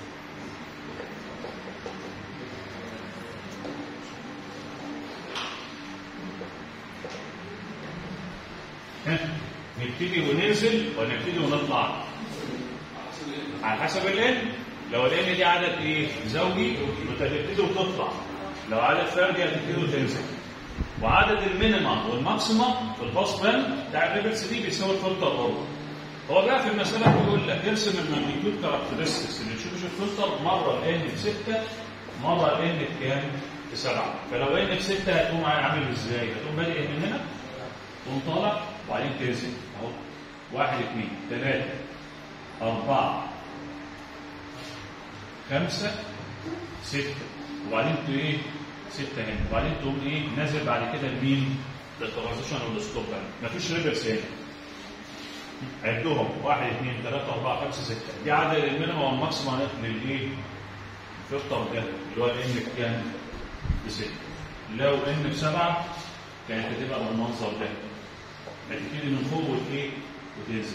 ها؟ نبتدي وننزل ولا نبتدي ونطلع؟ على حسب الان لو الان دي عدد ايه؟ زوجي هتبتدي وتطلع لو عدد فردي هتبتدي وتنزل وعدد المينيمم والماكسيمم في الباس باند بتاع الليفلز دي بيساوي الفلتر اوفر هو بقى في المساله بيقول لك ارسم الماجنتيود كاركترستكس اللي تشوفش الفلتر مره الان بسته مره الان بكام؟ بسبعه فلو ان بسته هتقوم عامل ازاي؟ هتقوم بادئ من هنا تقوم طالع وبعدين تنزل اهو واحد اثنين ثلاثه اربعه خمسه سته وبعدين ايه؟ ستة هنا وبعدين تقوم ايه نازل بعد كده لمين؟ للترانزيشن والستوب باند مفيش ريفرس هنا عدهم واحد اثنين ثلاثة أربعة خمسة ستة دي عدد المينيمم والماكسيمم للايه؟ الفلتر ده اللي هو الان بكام؟ بستة لو ان بسبعة كانت هتبقى بالمنظر ده هتبتدي من فوق وايه؟ وتنزل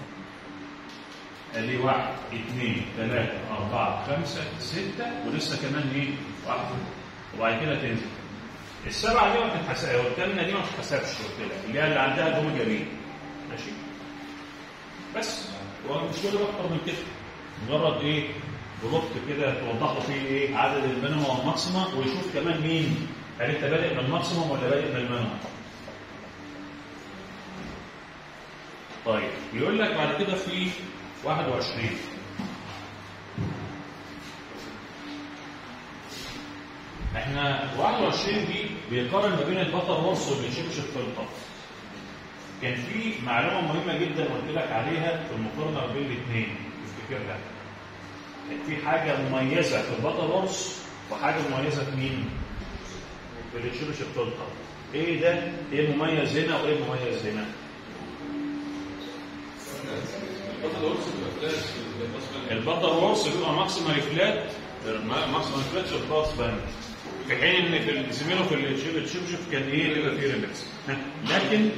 ادي واحد اثنين ثلاثة أربعة خمسة ستة ولسه كمان ايه؟ واحد وبعد كده تنزل السبعه دي ما بتتحسبش والثامنه دي ما بتتحسبش قلت لك اللي هي اللي عندها دوم جميل ماشي بس هو مش كده اكتر من كده مجرد ايه بلوك كده توضح له فيه ايه عدد المينيمم والماكسيمم ويشوف كمان مين هل انت بادئ من الماكسيمم ولا بادئ من المينيمم طيب بيقول لك بعد كده في 21 احنا 21 دي بيقارن ما بين البطل هورس والشبشب فلتر كان في معلومه مهمه جدا قلت لك عليها في المقارنه بين الاثنين تفتكرها كان في حاجه مميزه في البطل هورس وحاجه مميزه في مين؟ في الشبشب فلتر ايه ده؟ ايه مميز هنا وايه مميز هنا؟ البطل هورس بيبقى ماكسيمال فلات ماكسيمال فلات في الباس باند في حين ان في زميله في الشبشب كان ايه بيبقى فيه ريبكس لكن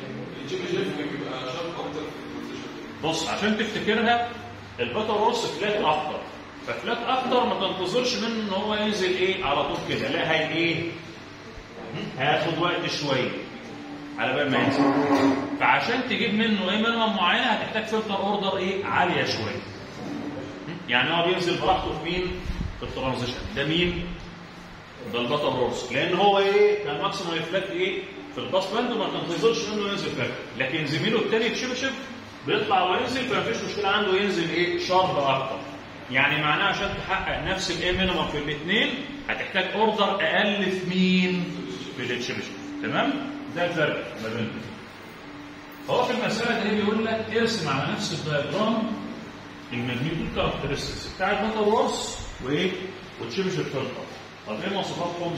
بص عشان تفتكرها البطل روس فلات اخضر ففلات اكتر ما تنتظرش منه ان هو ينزل ايه على طول كده لا هي ايه هياخد وقت شويه على بال ما ينزل فعشان تجيب منه ايه مينيمم معينه هتحتاج فلتر اوردر ايه عاليه شويه يعني هو بينزل براحته في مين في الترانزيشن ده مين ده البطل رورس لان هو ايه كان ماكسيموم ريفلكت ايه في الباس باند وما تنتظرش منه ينزل فلات لكن زميله التاني تشبشب بيطلع وينزل فمفيش مشكله عنده ينزل ايه شارب اكتر يعني معناه عشان تحقق نفس الايه مينيمم في الاثنين هتحتاج اوردر اقل في مين في التشبشب تمام ده الفرق ما بينهم هو في المساله دي بيقول لك ارسم على نفس الدياجرام الماجنيتيود كاركترستكس بتاع البطل رورس وايه وتشبشب فلتر طب ايه مواصفاتهم؟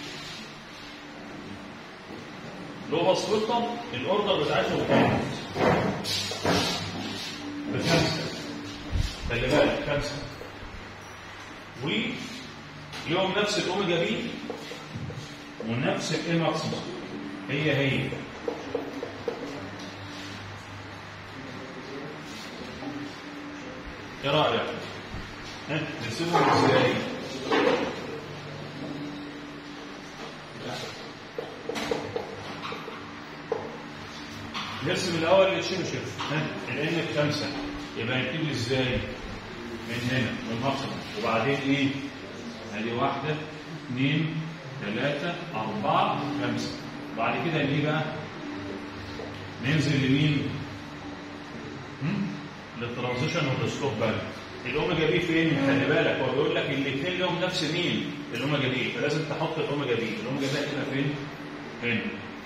لو باص فلتر الاوردر بتاعتهم كانت بخمسه خلي بالك خمسه وليهم نفس الاوميجا بي ونفس الاي ماكسيموم هي هي ايه رايك؟ ها نرسمهم ازاي؟ نرسم الاول الشبشب ها الان الخمسه يبقى نبتدي ازاي؟ من هنا من المقصد وبعدين ايه؟ ادي واحده اثنين ثلاثه اربعه خمسه بعد كده ايه بقى؟ ننزل لمين؟ هم؟ للترانزيشن والسلوب بقى الاوميجا بي فين؟ خلي بالك هو بيقول لك الاثنين لهم نفس مين؟ الاوميجا بي فلازم تحط الاوميجا بي الاوميجا بي هتبقى فين؟ هنا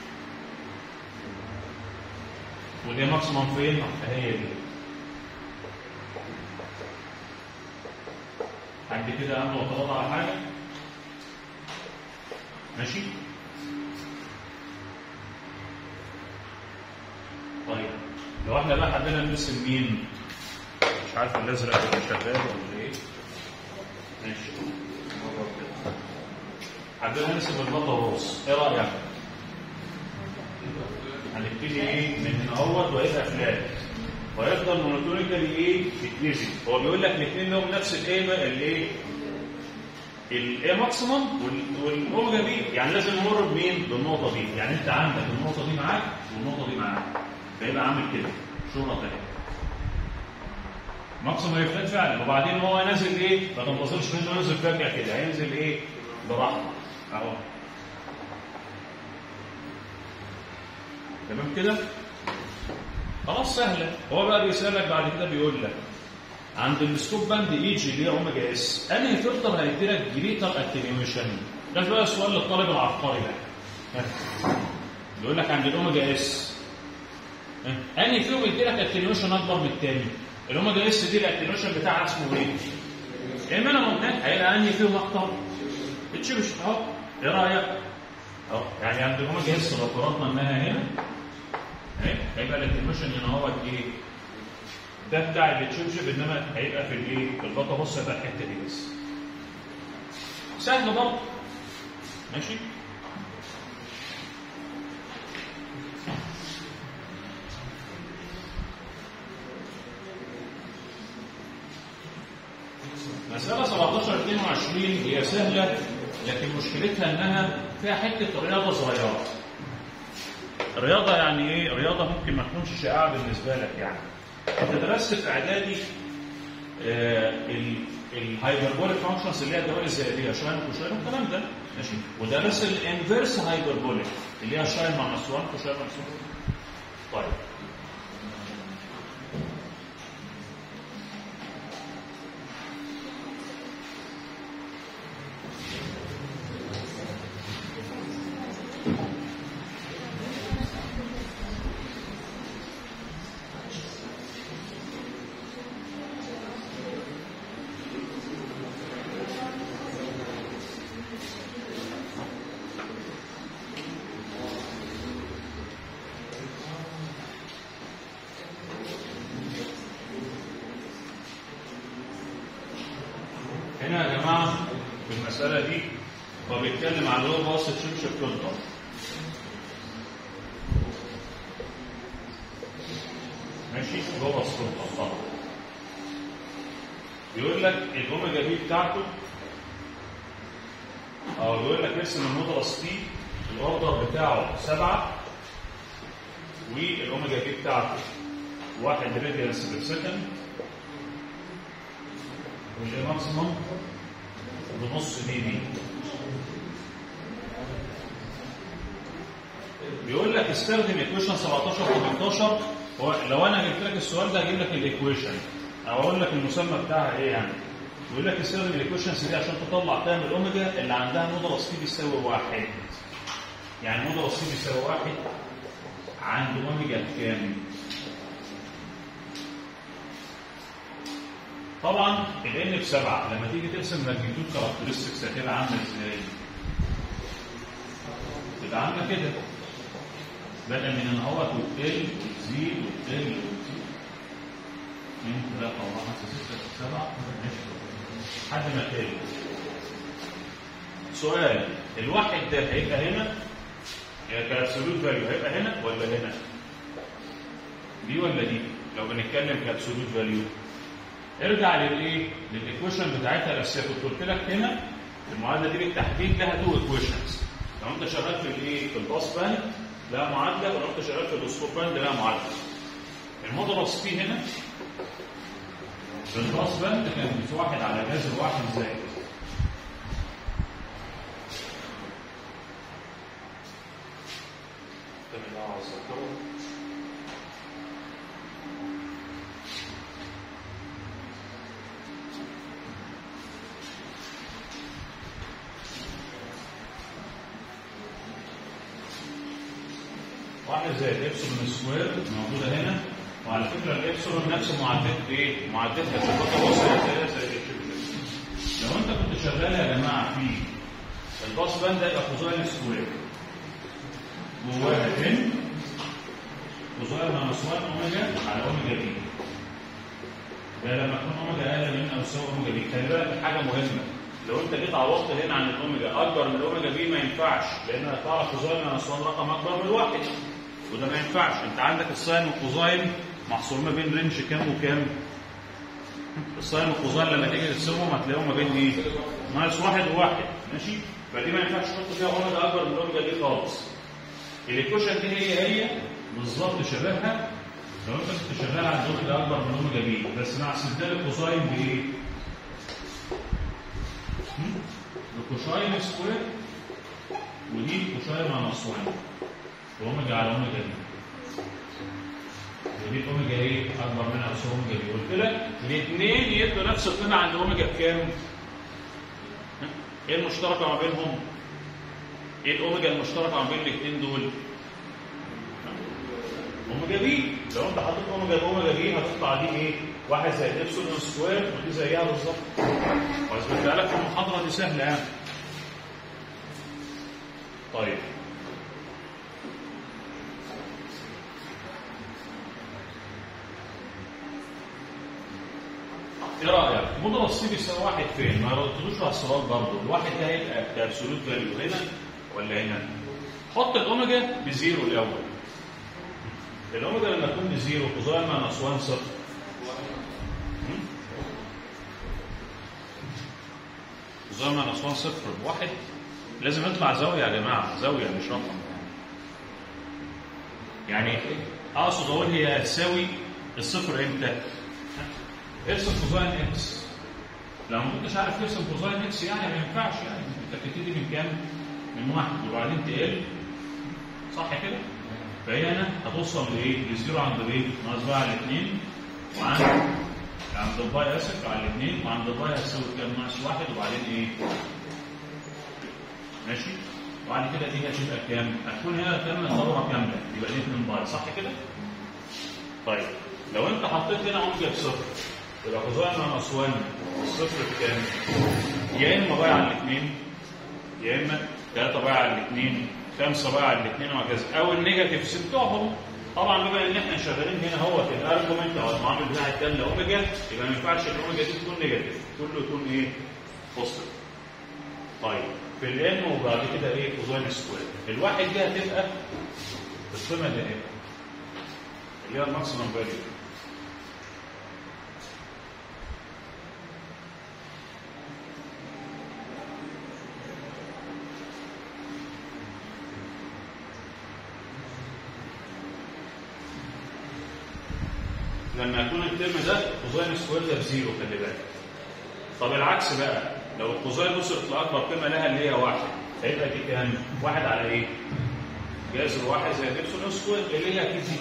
ودي ماكسيموم فين؟ هي دي حد كده عنده اعتراض على حاجه؟ ماشي؟ طيب لو احنا بقى حبينا نرسم مين؟ مش عارف الازرق اللي شغال ولا ايه؟ ماشي حبينا نرسم البطل روس، ايه رايك؟ هنبتدي ايه من هنا اهوت وهيبقى فلات ويفضل مونوتونيكالي ايه يتنزل هو بيقول لك الاثنين لهم نفس الايه الايه الايه ماكسيموم والاوميجا بي يعني لازم نمر بمين بالنقطه دي يعني انت عندك النقطه دي معاك والنقطه دي معاك فيبقى عامل كده شرطه اهي ماكسيموم ريفلكت فعلا وبعدين هو نازل ايه ما تنتظرش منه ينزل فجاه كده هينزل ايه براحته اهو تمام كده خلاص سهله هو بقى بيسالك بعد كده بيقول لك عند السكوب باند اي جي اللي هي اوميجا اس انهي فلتر هيدي لك جريتر اتنيويشن ده بقى سؤال للطالب العبقري بقى بيقول لك عند الاوميجا اس انهي فيهم يدي لك اتنيويشن اكبر من الثاني الاوميجا اس دي الاتنيويشن بتاعها اسمه ايه؟ المينيموم ده هيبقى انهي فيهم اكتر؟ تشوفش اهو ايه رايك؟ اهو يعني عند الاوميجا اس لو فرضنا انها هنا اهي هيبقى الاتنيويشن هنا هو ايه؟ ده بتاع التشبشب انما هيبقى في الايه؟ في البطه بص هيبقى الحته دي بس. سهل برضه. ماشي؟ مسألة 17 22 هي سهلة لكن مشكلتها انها فيها حتة رياضة صغيرة. رياضة يعني ايه؟ رياضة ممكن ما تكونش شائعة بالنسبة لك يعني. انت درست في اعدادي الهايبربوليك فانكشنز اللي هي الدوائر الزائديه شاين وكوشاين والكلام ده ماشي ودرست الانفيرس هايبربوليك اللي هي شاين مع نصوان كوشاين مع نصوان طيب هنا يا جماعه في المساله دي هو بيتكلم عن لو باص تشبشب فلتر ماشي لو باص فلتر طبعا بيقول لك الاوميجا بي بتاعته او بيقول لك ارسم المودرس تي الاوردر بتاعه سبعه والاوميجا بي بتاعته واحد راديانس بير سكند والماكسيموم بنص دي دي بيقول لك استخدم ايكويشن 17 و18 هو لو انا جبت لك السؤال ده هجيب لك الايكويشن او اقول لك المسمى بتاعها ايه يعني بيقول لك استخدم الايكويشنز دي عشان تطلع تام الاوميجا اللي عندها مودرس تي بيساوي واحد يعني مودرس تي بيساوي واحد عند اوميجا بكام؟ طبعا ال بسبعه لما تيجي ترسم ماجنتيود كاركترستكس هتبقى عامله ازاي؟ تبقى عامله كده بدل من ان هو وتقل وتزيد وتقل وتزيد اثنين ثلاثة أربعة خمسة ستة سبعة لحد ما تقل سؤال الواحد ده هيبقى هنا كابسولوت فاليو هيبقى هنا ولا هنا؟ دي ولا دي؟ لو بنتكلم كابسولوت فاليو ارجع للايه؟ للايكويشن بتاعتها الاساسيه كنت قلت لك هنا المعادله دي بالتحديد لها تو ايكويشنز لو انت شغال في الايه؟ في الباس باند لها معادله ولو انت شغال في الاسطوب باند لها معادله المودرس تي هنا في الباس باند كان في واحد على جذر واحد زائد واحد زائد ابسلون سكوير موجوده هنا وعلى فكره الابسلون نفس معدات ايه؟ معداتها في الخطه وصلت زي لو انت كنت شغال يا جماعه في الباص باند ده يبقى كوزاين سكوير جواها 10 كوزاين ماينس 1 اوميجا على اوميجا بي ده لما تكون اوميجا اقل من او يساوي اوميجا بي خلي بالك حاجه مهمه لو انت جيت عوضت هنا عن الاوميجا اكبر من الاوميجا بي ما ينفعش لان هتعرف كوزاين ماينس 1 رقم اكبر من الواحد وده ما ينفعش انت عندك الساين والكوزاين محصور ما بين رينج كام وكام الساين والكوزاين لما تيجي ترسمهم هتلاقيهم ما بين ايه ناقص واحد وواحد ماشي فدي ما ينفعش تحط فيها اوميجا اكبر من الاوميجا دي خالص الايكويشن دي هي هي بالظبط شبهها لو انت كنت شغال على اوميجا اكبر من اوميجا بي بس مع استبدال الكوزاين بايه؟ بكوشاين سكوير ودي كوشاين ماينس 1 واوميجا على اوميجا دي ودي اوميجا ايه اكبر منها بس اوميجا دي قلت لك الاثنين يدوا نفس القيمه عند اوميجا بكام؟ ايه المشتركه ما بينهم؟ ايه الاوميجا المشتركه ما بين الاثنين دول؟ اوميجا بي لو انت حطيت اوميجا باوميجا بي هتطلع دي ايه؟ واحد زائد ابسلون سكوير ودي زيها بالظبط واثبتها لك في المحاضره دي سهله يعني طيب ايه رايك؟ مضرب سي بيساوي واحد فين؟ ما ردتلوش على السؤال برضه، الواحد ده هيبقى كابسولوت فاليو هنا ولا هنا؟ حط الاوميجا بزيرو الاول. الاوميجا لما تكون بزيرو كوزاين ماينس 1 صفر. كوزاين ماينس 1 صفر بواحد لازم يطلع زاويه يا جماعه، زاويه مش رقم. يعني اقصد اقول هي هتساوي الصفر امتى؟ ارسم كوزاين اكس لو ما كنتش عارف ترسم كوزاين اكس يعني ما ينفعش يعني انت بتبتدي من كام؟ من واحد وبعدين تقل صح كده؟ فهي هنا هتوصل لايه؟ لزيرو عند ايه؟ ناقص بقى على الاثنين وعند عند الباي اسف على الاثنين وعند الباي هتساوي كام؟ ناقص واحد وبعدين ايه؟ ماشي؟ وبعد كده دي هتبقى كام؟ هتكون هنا كام الدوره كامله يبقى دي 2 باي صح كده؟ طيب لو انت حطيت هنا اوميجا بصفر يبقى كوزاين ماينس 1 الصفر بكام؟ يا اما بايع على الاثنين يا اما 3 بايع على الاثنين 5 بايع على الاثنين وهكذا او النيجاتيف بتوعهم طبعا بما ان احنا شغالين هنا هو الارجيومنت او المعامل بتاع الكام اوميجا يبقى ما ينفعش الاوميجا دي تكون نيجاتيف كله يكون ايه؟ بوزيتيف طيب في الان وبعد كده ايه كوزاين سكوير الواحد دي هتبقى القيمه اللي هي اللي هي الماكسيمم فاليو لما يكون الترم ده كوزين سكوير ده بزيرو خلي بالك طب العكس بقى لو الكوزين وصلت لاكبر قيمه لها اللي هي واحد هيبقى دي كام؟ واحد على ايه؟ جذر واحد زي الابسلون سكوير اللي هي اكيد دي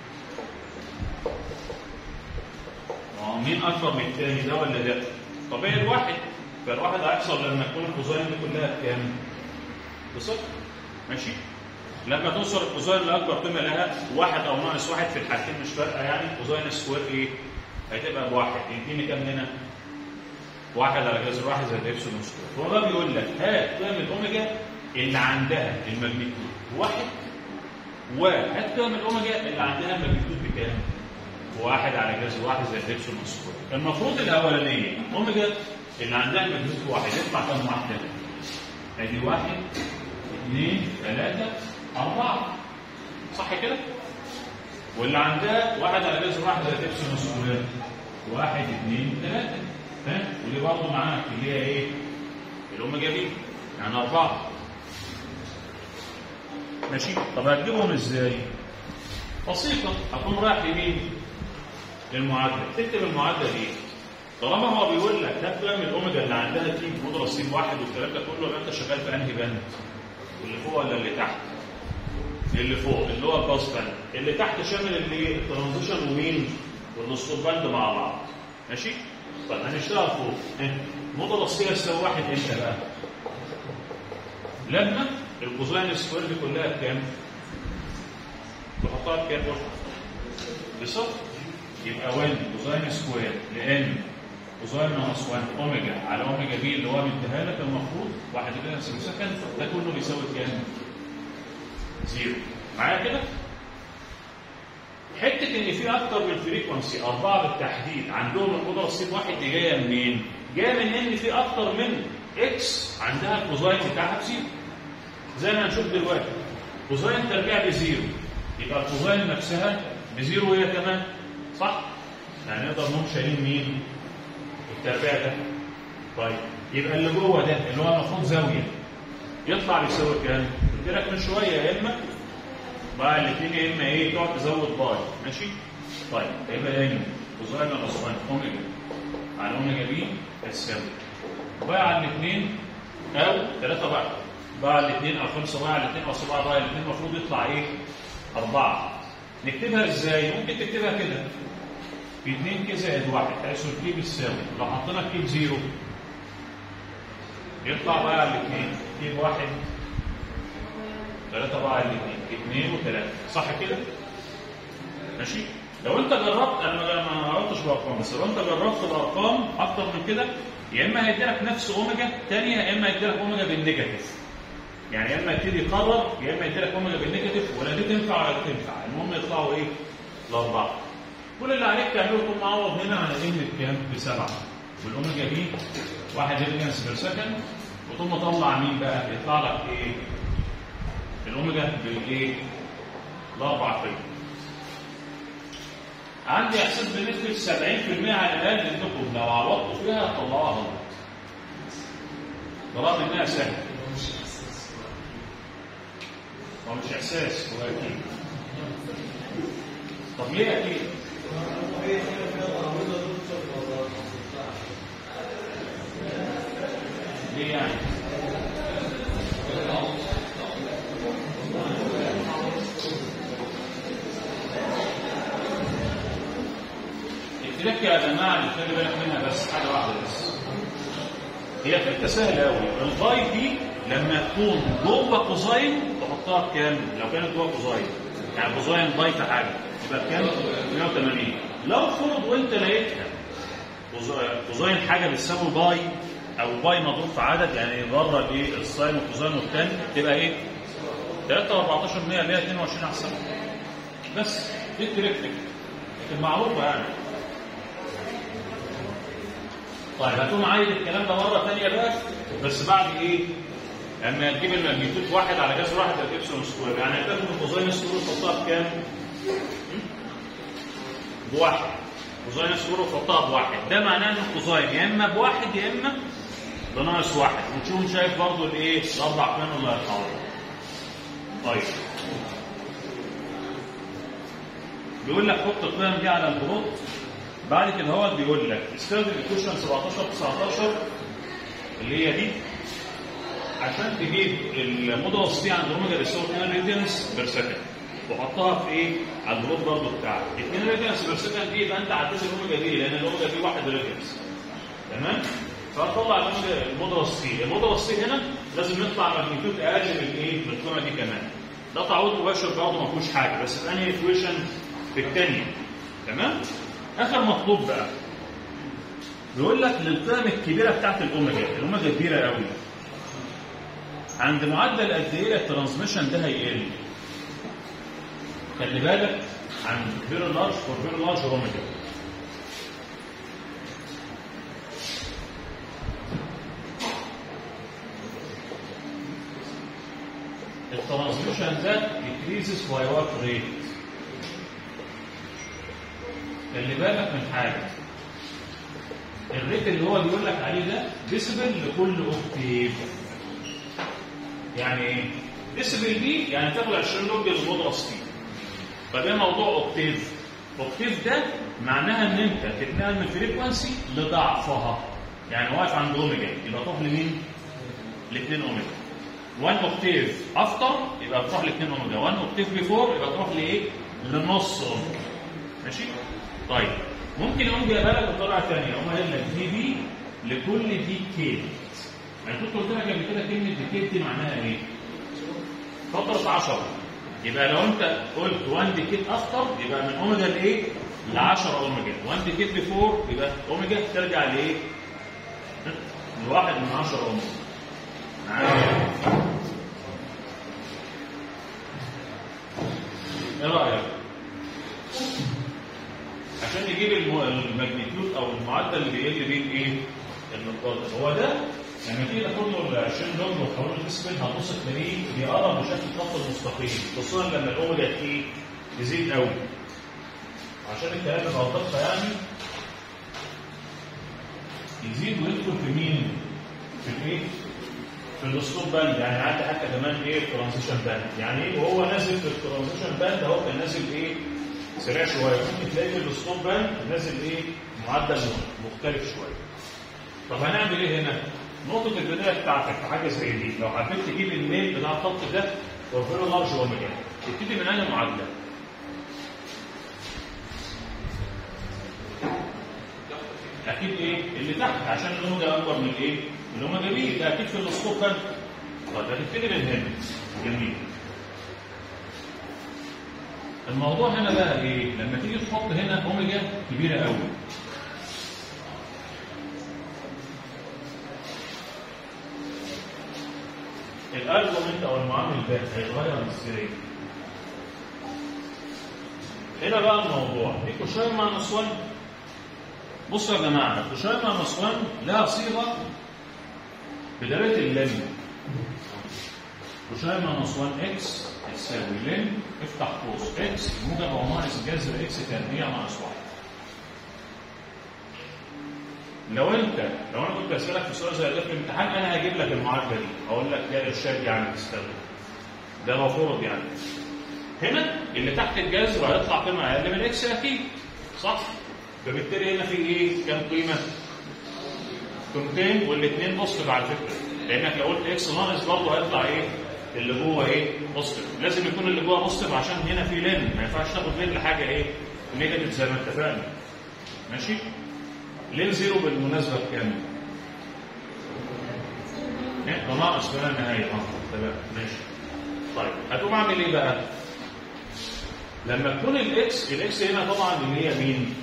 ما هو مين اكبر من الثاني ده ولا ده؟ طبيعي الواحد فالواحد هيحصل لما تكون الكوزين دي كلها بكام؟ بصفر ماشي؟ لما توصل الكوزين لاكبر قيمه لها واحد او ناقص واحد في الحالتين مش فارقه يعني كوزين سكوير ايه؟ هتبقى بواحد يديني كام هنا؟ واحد على جذر واحد زي الابسلون سكوير هو بقى بيقول لك هات قيم الاوميجا اللي عندها الماجنتيود واحد وهات قيم الاوميجا اللي عندها الماجنتيود بكام؟ واحد على جذر واحد زي الابسلون سكوير المفروض الاولانيه اوميجا اللي عندها الماجنتيود واحد يطلع كام واحده؟ ادي واحد اثنين ثلاثه اربعه صح كده؟ واللي عندها واحد على جذر واحد زي الابسلون سكوير واحد اثنين ثلاثه فاهم؟ ودي برضه معاك اللي هي ايه؟ الاوميجا بي يعني اربعه ماشي طب هتجيبهم ازاي؟ بسيطه هكون رايح لمين؟ للمعادله تكتب المعادله دي طالما هو بيقول لك هات قيم الاوميجا اللي عندها تي مضرب س واحد والكلام ده كله يبقى انت شغال في انهي بند؟ اللي فوق ولا اللي تحت؟ اللي فوق اللي هو الباس بند اللي تحت شامل اللي الترانزيشن ومين؟ والاسطول بند مع بعض ماشي؟ طيب هنشتغل فوق مضرب س يساوي واحد امتى بقى؟ لما الكوزين سكوير دي كلها بكام؟ تحطها بكام؟ بصفر يبقى 1 كوزين سكوير لان كوزين ناقص 1 اوميجا على اوميجا بي اللي هو مديها لك المفروض 1 كده يساوي سكند ده كله بيساوي كام؟ زيرو معايا كده؟ حته ان في اكتر من فريكونسي اربعه بالتحديد عندهم القدره الصيت واحد دي جايه منين؟ جايه من ان في اكتر من اكس عندها الكوزاين بتاعها بزيرو زي ما هنشوف دلوقتي كوزاين ترجع بزيرو يبقى الكوزاين نفسها بزيرو هي كمان صح؟ يعني نقدر نقوم شايلين مين؟ التربيع ده طيب يبقى اللي جوه ده اللي هو المفروض زاويه يطلع بيساوي كام؟ قلت لك من شويه يا اما بقى الاثنين يا اما ايه تقعد تزود باي ماشي؟ طيب يبقى ان كوزاين ناقص 1 اوميجا على اوميجا بي هتساوي بقى على الاثنين او 3 بقى بقى على الاثنين او 5 بقى على الاثنين او 7 بقى الاثنين المفروض يطلع ايه؟ 4 نكتبها ازاي؟ ممكن تكتبها كده في 2 كي زائد 1 حيث الكي بيساوي لو حطينا الكي بزيرو يطلع بقى على الاثنين كي بواحد 3 بقى على الاثنين 2 و3 صح كده؟ ماشي؟ لو انت جربت انا ما قربتش بالارقام بس لو انت جربت الارقام اكتر من كده يا اما هيدي لك نفس اوميجا ثانيه يا اما هيدي لك اوميجا بالنيجاتيف يعني يا اما يبتدي يقرر يا اما يدي لك اوميجا بالنيجاتيف ولا دي تنفع ولا دي تنفع المهم يطلعوا ايه؟ الاربعه كل اللي عليك تعمله تقوم معوض هنا على ان بكام؟ بسبعه والاوميجا دي 1 ريديانس بير سكند وتقوم مطلع مين بقى؟ يطلع لك ايه؟ الاوميجا بالايه؟ الاربع فريق عندي احساس بنسبه 70% على الاقل انكم لو عوضتوا فيها هتطلعوها غلط. برغم انها سهله. هو مش احساس هو اكيد. طب ليه اكيد؟ ليه يعني؟ التركه يا جماعه اللي خلي بالك منها بس حاجه واحده بس. هي فكره سهله قوي، الباي دي لما تكون جوه كوزاين تحطها بكام؟ لو كانت جوه كوزاين يعني كوزاين باي في حاجه يبقى بكام؟ 180 لو فرض وانت لقيتها كوزاين حاجه بتساوي باي او باي مضروب في عدد يعني بره الايه الساين والكوزاين والتان تبقى ايه؟ 3 و14% اللي هي 22 احسن بس دي التريك لكن معروفه يعني طيب هتقوم عايز الكلام ده مره ثانيه بقى بس بعد ايه؟ لما تجيب الماجنتيود واحد على جذر واحد على الابسلون سكوير يعني هتاخد الكوزين سكوير تحطها بكام؟ بواحد كوزين سكوير تحطها بواحد ده معناه ان الكوزين يا اما بواحد يا اما بناقص واحد وتشوف شايف برضه الايه؟ الاربع قيم اللي هيطلعوا طيب بيقول لك حط القيم دي على البلوت بعد كده هو بيقول لك استخدم ايكويشن 17 19 اللي هي دي عشان تجيب المودولس دي عند اوميجا بيساوي 2 راديانس بير سكند وحطها في ايه؟ على البلوت برضه بتاعك 2 راديانس بير سكند دي يبقى انت عديت الاوميجا دي لان الاوميجا دي 1 راديانس تمام؟ فهتطلع الاوميجا المودولس دي المودولس دي هنا لازم يطلع ماجنتيود اقل من ايه؟ من القيمه دي كمان ده تعويض مباشر برضه ما فيهوش حاجه بس في انهي ايكويشن في الثانيه تمام؟ اخر مطلوب بقى بيقول لك للقيم الكبيره بتاعت الاوميجا الاوميجا كبيره قوي عند معدل قد ايه الترانسميشن ده هيقل خلي بالك عند فيري لارج فور فيري لارج اوميجا الترانسميشن ده decreases by what rate خلي بالك من حاجه الريت اللي هو بيقول لك عليه ده ديسبل لكل اوكتيف يعني ايه؟ ديسبل دي يعني تاخد 20 لوج للمودرس دي فده موضوع اوكتيف اوكتيف ده معناها ان انت تتنقل من فريكونسي لضعفها يعني واقف عند اوميجا يبقى تروح لمين؟ ل 2 اوميجا 1 اوكتيف افتر يبقى تروح ل 2 اوميجا 1 اوكتيف بيفور يبقى تروح لايه؟ لنص اوميجا ماشي؟ طيب ممكن اقوم جايبها لك بطريقه ثانيه اقوم قايل لك دي بي لكل دي كيت يعني كنت قلت لك قبل كده كلمه دي كيت دي معناها ايه؟ فتره 10 يبقى لو انت قلت 1 دي كيت افتر يبقى من اوميجا لايه؟ ل 10 اوميجا 1 دي كيت بيفور يبقى اوميجا ترجع لايه؟ لواحد من 10 اوميجا معايا ايه رايك؟ عشان نجيب الماجنتيود او المعدل اللي بيقل بيه الايه؟ المقدار ده هو ده لما تيجي تاخد له ال 20 لوج وتحوله لديسبل هتبص تلاقيه بيقرب بشكل خط مستقيم خصوصا لما الاوميجا ايه تزيد قوي عشان الكلام يبقى دقه يعني يزيد ويدخل في مين؟ في الايه؟ في الاسلوب باند يعني عندي حتى كمان ايه الترانزيشن باند يعني ايه وهو نازل في الترانزيشن باند اهو كان نازل ايه؟ سريع شويه ممكن تلاقي في الاسلوب باند نازل ايه؟ معدل مختلف شويه طب هنعمل ايه هنا؟ نقطة البداية بتاعتك في حاجة زي دي، لو حبيت تجيب الميل بتاع الخط ده وفيرو لارج اوميجا، تبتدي من أنهي معادلة؟ أكيد إيه؟ اللي تحت عشان الأوميجا أكبر من إيه؟ من الأوميجا بي، ده أكيد في الأسلوب باند. طب هتبتدي من هنا. جميل. الموضوع هنا بقى إيه؟ لما تيجي تحط هنا أوميجا كبيرة قوي. الارجومنت او المعامل ده هيتغير ازاي؟ هنا بقى الموضوع دي كوشاين ماينس 1 بصوا يا جماعه كوشاين ماينس 1 لها صيغه بدلاله اللن كوشاين ماينس 1 اكس تساوي لن افتح قوس اكس موجب او ناقص جذر اكس تربيع ناقص 1 لو انت لو انا كنت اسالك في سؤال زي ده في الامتحان انا هجيب لك المعادله دي اقول لك ده ارشاد يعني تستخدم ده مفروض يعني هنا اللي تحت الجذر هيطلع قيمه اقل من اكس اكيد صح فبالتالي هنا في ايه كام قيمه قيمتين والاثنين بوزيتيف على فكره لانك لو قلت اكس ناقص برضه هيطلع ايه اللي جوه ايه بوزيتيف لازم يكون اللي جوه بوزيتيف عشان هنا في لين ما ينفعش تاخد لين لحاجه ايه نيجاتيف زي ما اتفقنا ماشي ليه زيرو بالمناسبة بكام؟ ده ناقص بقى النهاية اه تمام ماشي طيب هتقوم اعمل ايه بقى؟ لما تكون الاكس الاكس هنا طبعا اللي هي مين؟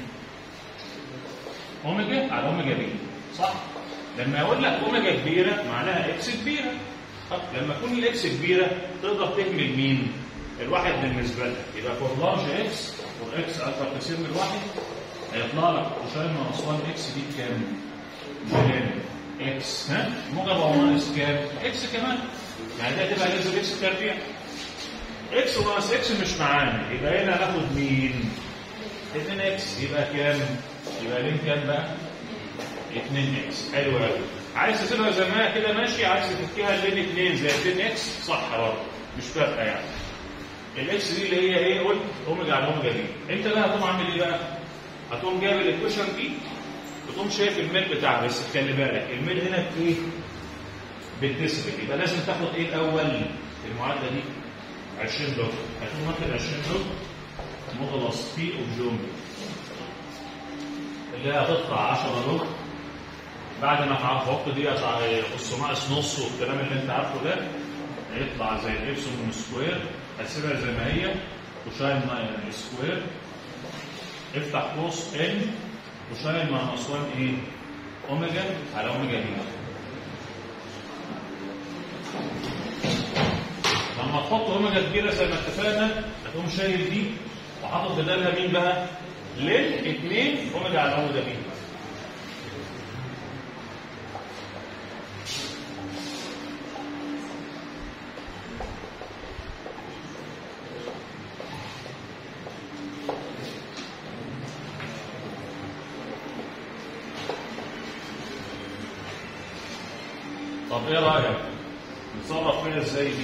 اوميجا على اوميجا بي صح؟ لما اقول لك اوميجا كبيرة معناها اكس كبيرة طب لما تكون الاكس كبيرة تقدر تهمل مين؟ الواحد بالنسبة لك يبقى فور لارج اكس فور اكس اكبر كثير من الواحد هيطلع لك كوشاين ناقص 1 اكس دي بكام؟ بكام؟ اكس ها؟ موجب او ناقص كام؟ اكس كمان يعني ده هتبقى جذر اكس تربيع اكس وناقص اكس مش معانا يبقى هنا هناخد مين؟ 2 اكس يبقى كام؟ يبقى لين كام بقى؟ 2 اكس حلو قوي عايز تسيبها زي ما هي كده ماشي عايز تفكيها لين 2 زي 2 اكس صح برضه مش فارقه يعني الاكس دي اللي هي ايه قلت اوميجا على اوميجا دي انت بقى هتقوم عامل ايه بقى هتقوم جايب الايكويشن دي وتقوم شايف الميل بتاعها بس خلي بالك الميل هنا في ايه بالديسبل يبقى لازم تاخد ايه الاول في المعادله دي 20 لوج هتقوم واخد 20 لوج مغلص بي اوف جومي اللي هي هتطلع 10 لوج بعد ما تحط دي قص ناقص نص والكلام اللي انت عارفه ده هيطلع زي الابسلون سكوير هسيبها زي ما هي كوشاين سكوير افتح قوس ان كوشاين ناقص 1 ايه اوميجا على اوميجا دي لما تحط اوميجا كبيره زي ما اتفقنا هتقوم شايل دي وحاطط بدالها مين بقى؟ لين 2 اوميجا على اوميجا دي طب ايه رايك؟ نتصرف فيها ازاي دي؟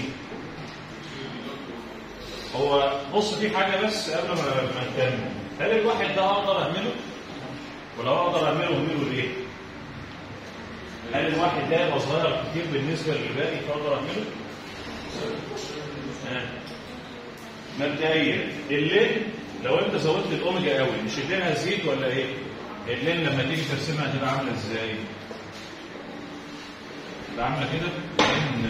هو بص في حاجه بس قبل ما ما نكمل هل الواحد ده اقدر اهمله؟ ولو اقدر اهمله اهمله ليه؟ هل الواحد ده يبقى صغير كتير بالنسبه للباقي فاقدر اهمله؟ آه. مبدئيا اللين لو انت زودت الاوميجا قوي مش اللين هتزيد ولا ايه؟ اللين لما تيجي ترسمها هتبقى عامله ازاي؟ تبقى عامله كده لان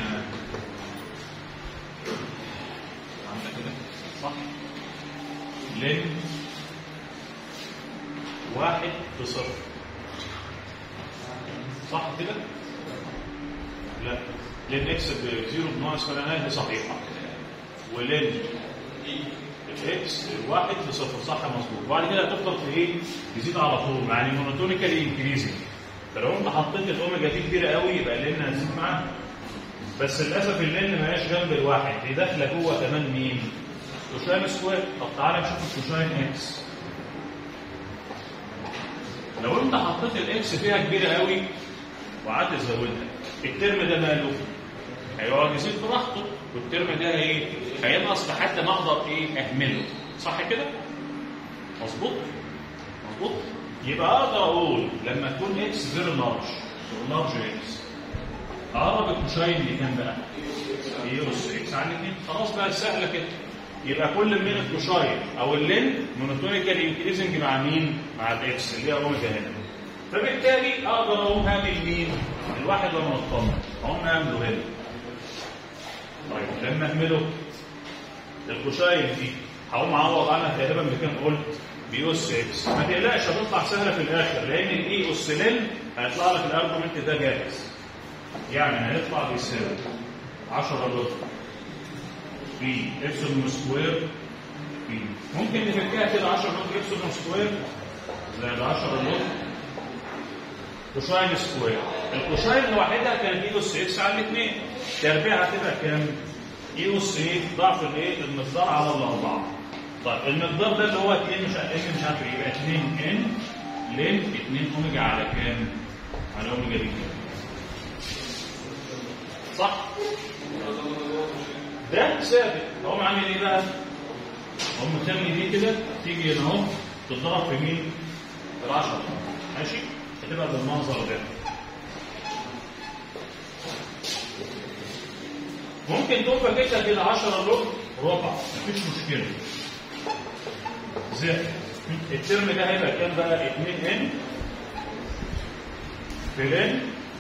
عامله كده صح لن واحد بصفر صح كده لا لن اكس بزيرو بناقص ولا نهايه دي صحيحه ولن الاكس واحد بصفر صح مظبوط وبعد كده هتفضل في ايه يزيد على طول يعني مونوتونيكالي انكريزنج فلو انت حطيت الاوميجا دي كبيره قوي يبقى اللين هتزيد معاها بس للاسف اللين ما هياش جنب الواحد دي داخله جوه كمان مين؟ كوشاين سكوير طب تعالى نشوف الكوشاين اكس لو انت حطيت الاكس فيها كبيره قوي وقعدت تزودها الترم ده ماله؟ هيقعد يزيد براحته والترم ده ايه؟ هينقص لحد ما اقدر ايه؟ اهمله صح كده؟ مظبوط؟ مظبوط؟ يبقى اقدر اقول لما تكون اكس فيري لارج لارج اكس اقرب الكوشاين اللي كان بقى ايه اس اكس على الاثنين خلاص بقى سهله كده يبقى كل من الكوشاين او اللين مونوتونيكال انكريزنج مع مين؟ مع الاكس اللي هي اوميجا هنا فبالتالي اقدر اقوم هامل مين؟ الواحد لما اطمن اقوم هامله هنا طيب لما اهمله الكوشاين دي هقوم اعوض عنها تقريبا بكام قلت؟ بي اس اكس ما تقلقش هتطلع سهله في الاخر لان الاي اس لين هيطلع لك الارجمنت ده جاهز يعني هيطلع بيساوي 10 لوج في ابسلون سكوير في ممكن نفكها كده 10 لوج ابسلون سكوير زائد 10 لوج كوشاين سكوير الكوشاين لوحدها كانت اي اس اكس على الاثنين تربيعها تبقى كام؟ اي اس ايه ضعف الايه؟ المقدار على الاربعه طيب المقدار ده اللي هو 2 مش عارف مش عارف ايه يبقى 2 ان لين 2 اوميجا على كام؟ على اوميجا دي صح؟ ده ثابت اقوم عامل ايه بقى؟ اقوم مسمي دي كده تيجي هنا اهو تتضرب في مين؟ في 10 ماشي؟ هتبقى بالمنظر ده ممكن تقوم فاككها كده 10 لوج ربع مفيش مشكله زائد الترم ده هيبقى كام بقى 2 ان في لين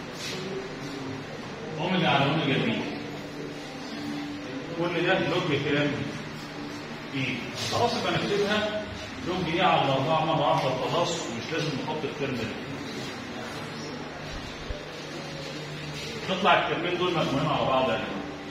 اوميجا على اوميجا بي كل ده لوج كام اي خلاص يبقى نكتبها لوج ايه على الاربعه مره واحده خلاص ومش لازم نحط الترم ده تطلع الترمين دول مجموعين على بعض يعني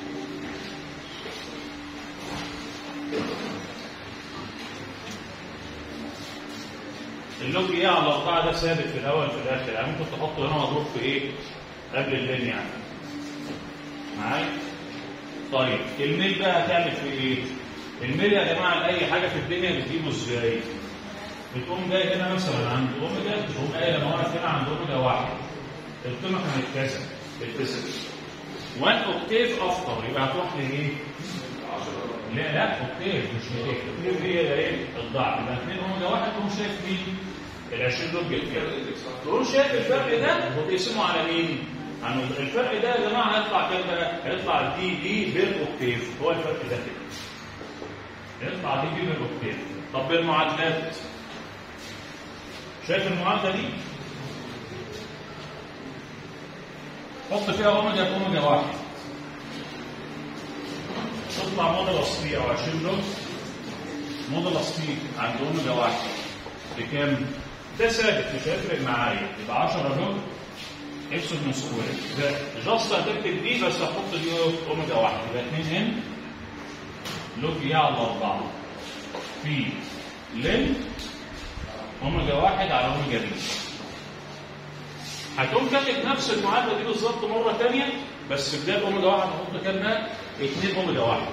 اللوج ايه على الاربعه ده ثابت في الاول في الاخر يعني ممكن تحطه هنا مضروب في ايه قبل اللين يعني معايا طيب الميل بقى هتعمل في ايه الميل يا جماعه لاي حاجه في الدنيا بتجيبه ازاي بتقوم جاي هنا مثلا عند اوميجا تقوم قايل انا واقف هنا عند اوميجا واحد القيمه كانت كذا التسع 1 اوكتيف افتر يبقى هتروح لايه لا لا اوكتيف مش 200 اوكتيف هي ايه الضعف يبقى 2 اوميجا 1 تقوم شايف مين؟ ال 20 لوج كام تقوم شايف الفرق ده وتقسمه على مين؟ عن الفرق ده يا جماعه هيطلع كام بقى؟ هيطلع دي دي بير اوكتيف هو الفرق ده كده هيطلع دي بي بير اوكتيف طب بالمعادلات شايف المعادله دي؟ حط فيها اوميجا اوميجا واحد تطلع موديلس بي او 20 لوج موديلس بي عند اوميجا واحد بكام؟ ده ثابت مش هيفرق معايا يبقى 10 لوج ابسلون سكوير ده جاست هتكتب دي بس هحط دي اوميجا واحد يبقى 2 ان لوج ايه على 4 في لن اوميجا واحد على اوميجا بي هتقوم كاتب نفس المعادله دي بالظبط مره ثانيه بس بدال اوميجا واحد هحط كام بقى؟ 2 اوميجا واحد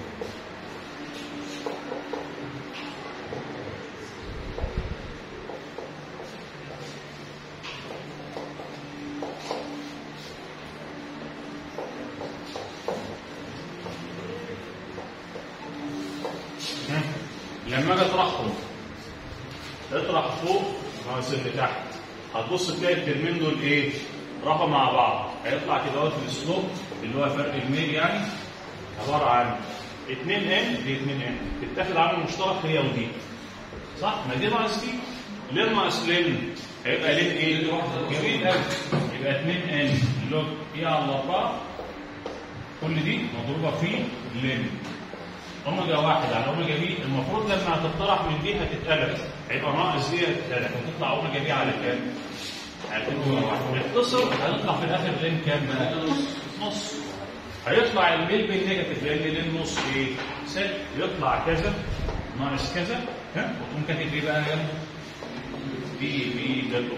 ها؟ لما اجي اطرحهم اطرح فوق ناقص اللي تحت هتبص تلاقي الترمين دول ايه؟ راحوا مع بعض هيطلع كده اهوت السلوب اللي هو فرق الميل يعني عباره عن 2 ان دي 2 ان تتاخد عامل مشترك هي ودي صح؟ ما دي ناقص دي لين ناقص لين هيبقى لين ايه؟ جميل قوي يبقى 2 ان لوج اي على 4 كل دي مضروبه في لين اوميجا واحد على اوميجا بي المفروض لما هتطرح من دي هتتقلب هيبقى ناقص دي هتتقلب هتطلع اوميجا بي على كام؟ على اوميجا واحد نختصر هنطلع في الاخر لين كام بقى؟ نص هيطلع الميل بالنيجاتيف لان لين نص ايه؟ سالب يطلع كذا ناقص كذا ها وتقوم كاتب ايه بقى جنبه؟ بي بي جنبه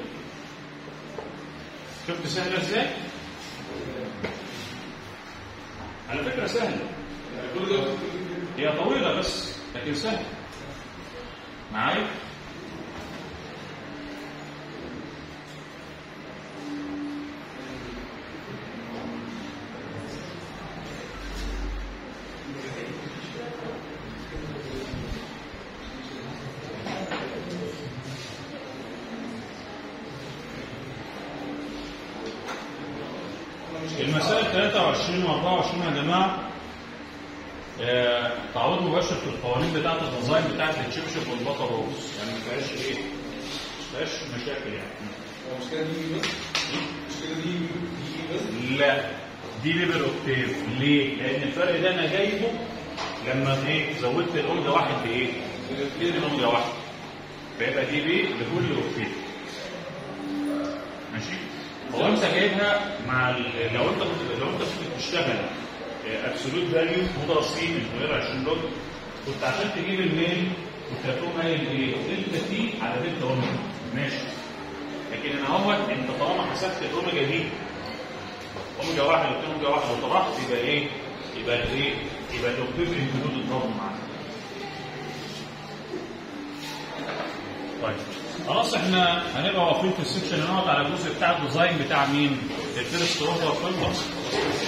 شفت سهله ازاي؟ على فكره سهله هي طويلة بس لكن سهل معايا المسائل 23 و 24 يا جماعه آه، تعويض مباشر في القوانين بتاعه الديزاين بتاعه التشيبشب والبطر روز يعني ما فيهاش ايه؟ ما فيهاش مشاكل يعني المشكلة دي بس المشكلة دي دي بس لا دي ليبر اوكتيف ليه؟ لان الفرق ده انا جايبه لما ايه زودت الاوميجا واحد بايه؟ الاوميجا واحد فيبقى دي بي لكل اوكتيف ماشي؟ هو انت جايبها مع ال- لو انت كنت لو انت كنت بتشتغل ابسولوت فاليو مدرس فيه من غير 20 دولار كنت عشان تجيب الميل كنت هتقوم قايل ايه؟ دلتا تي على دلتا اوميجا ماشي لكن انا اهوت انت طالما حسبت الاوميجا دي اوميجا واحد واثنين اوميجا واحد وطرحت يبقى ايه؟ يبقى ايه؟ يبقى الاوكتيف انكلود الضرب معاك. طيب خلاص احنا هنبقى واقفين في السكشن نقعد على الجزء بتاع الديزاين بتاع مين؟ الفيرست اوردر فيلم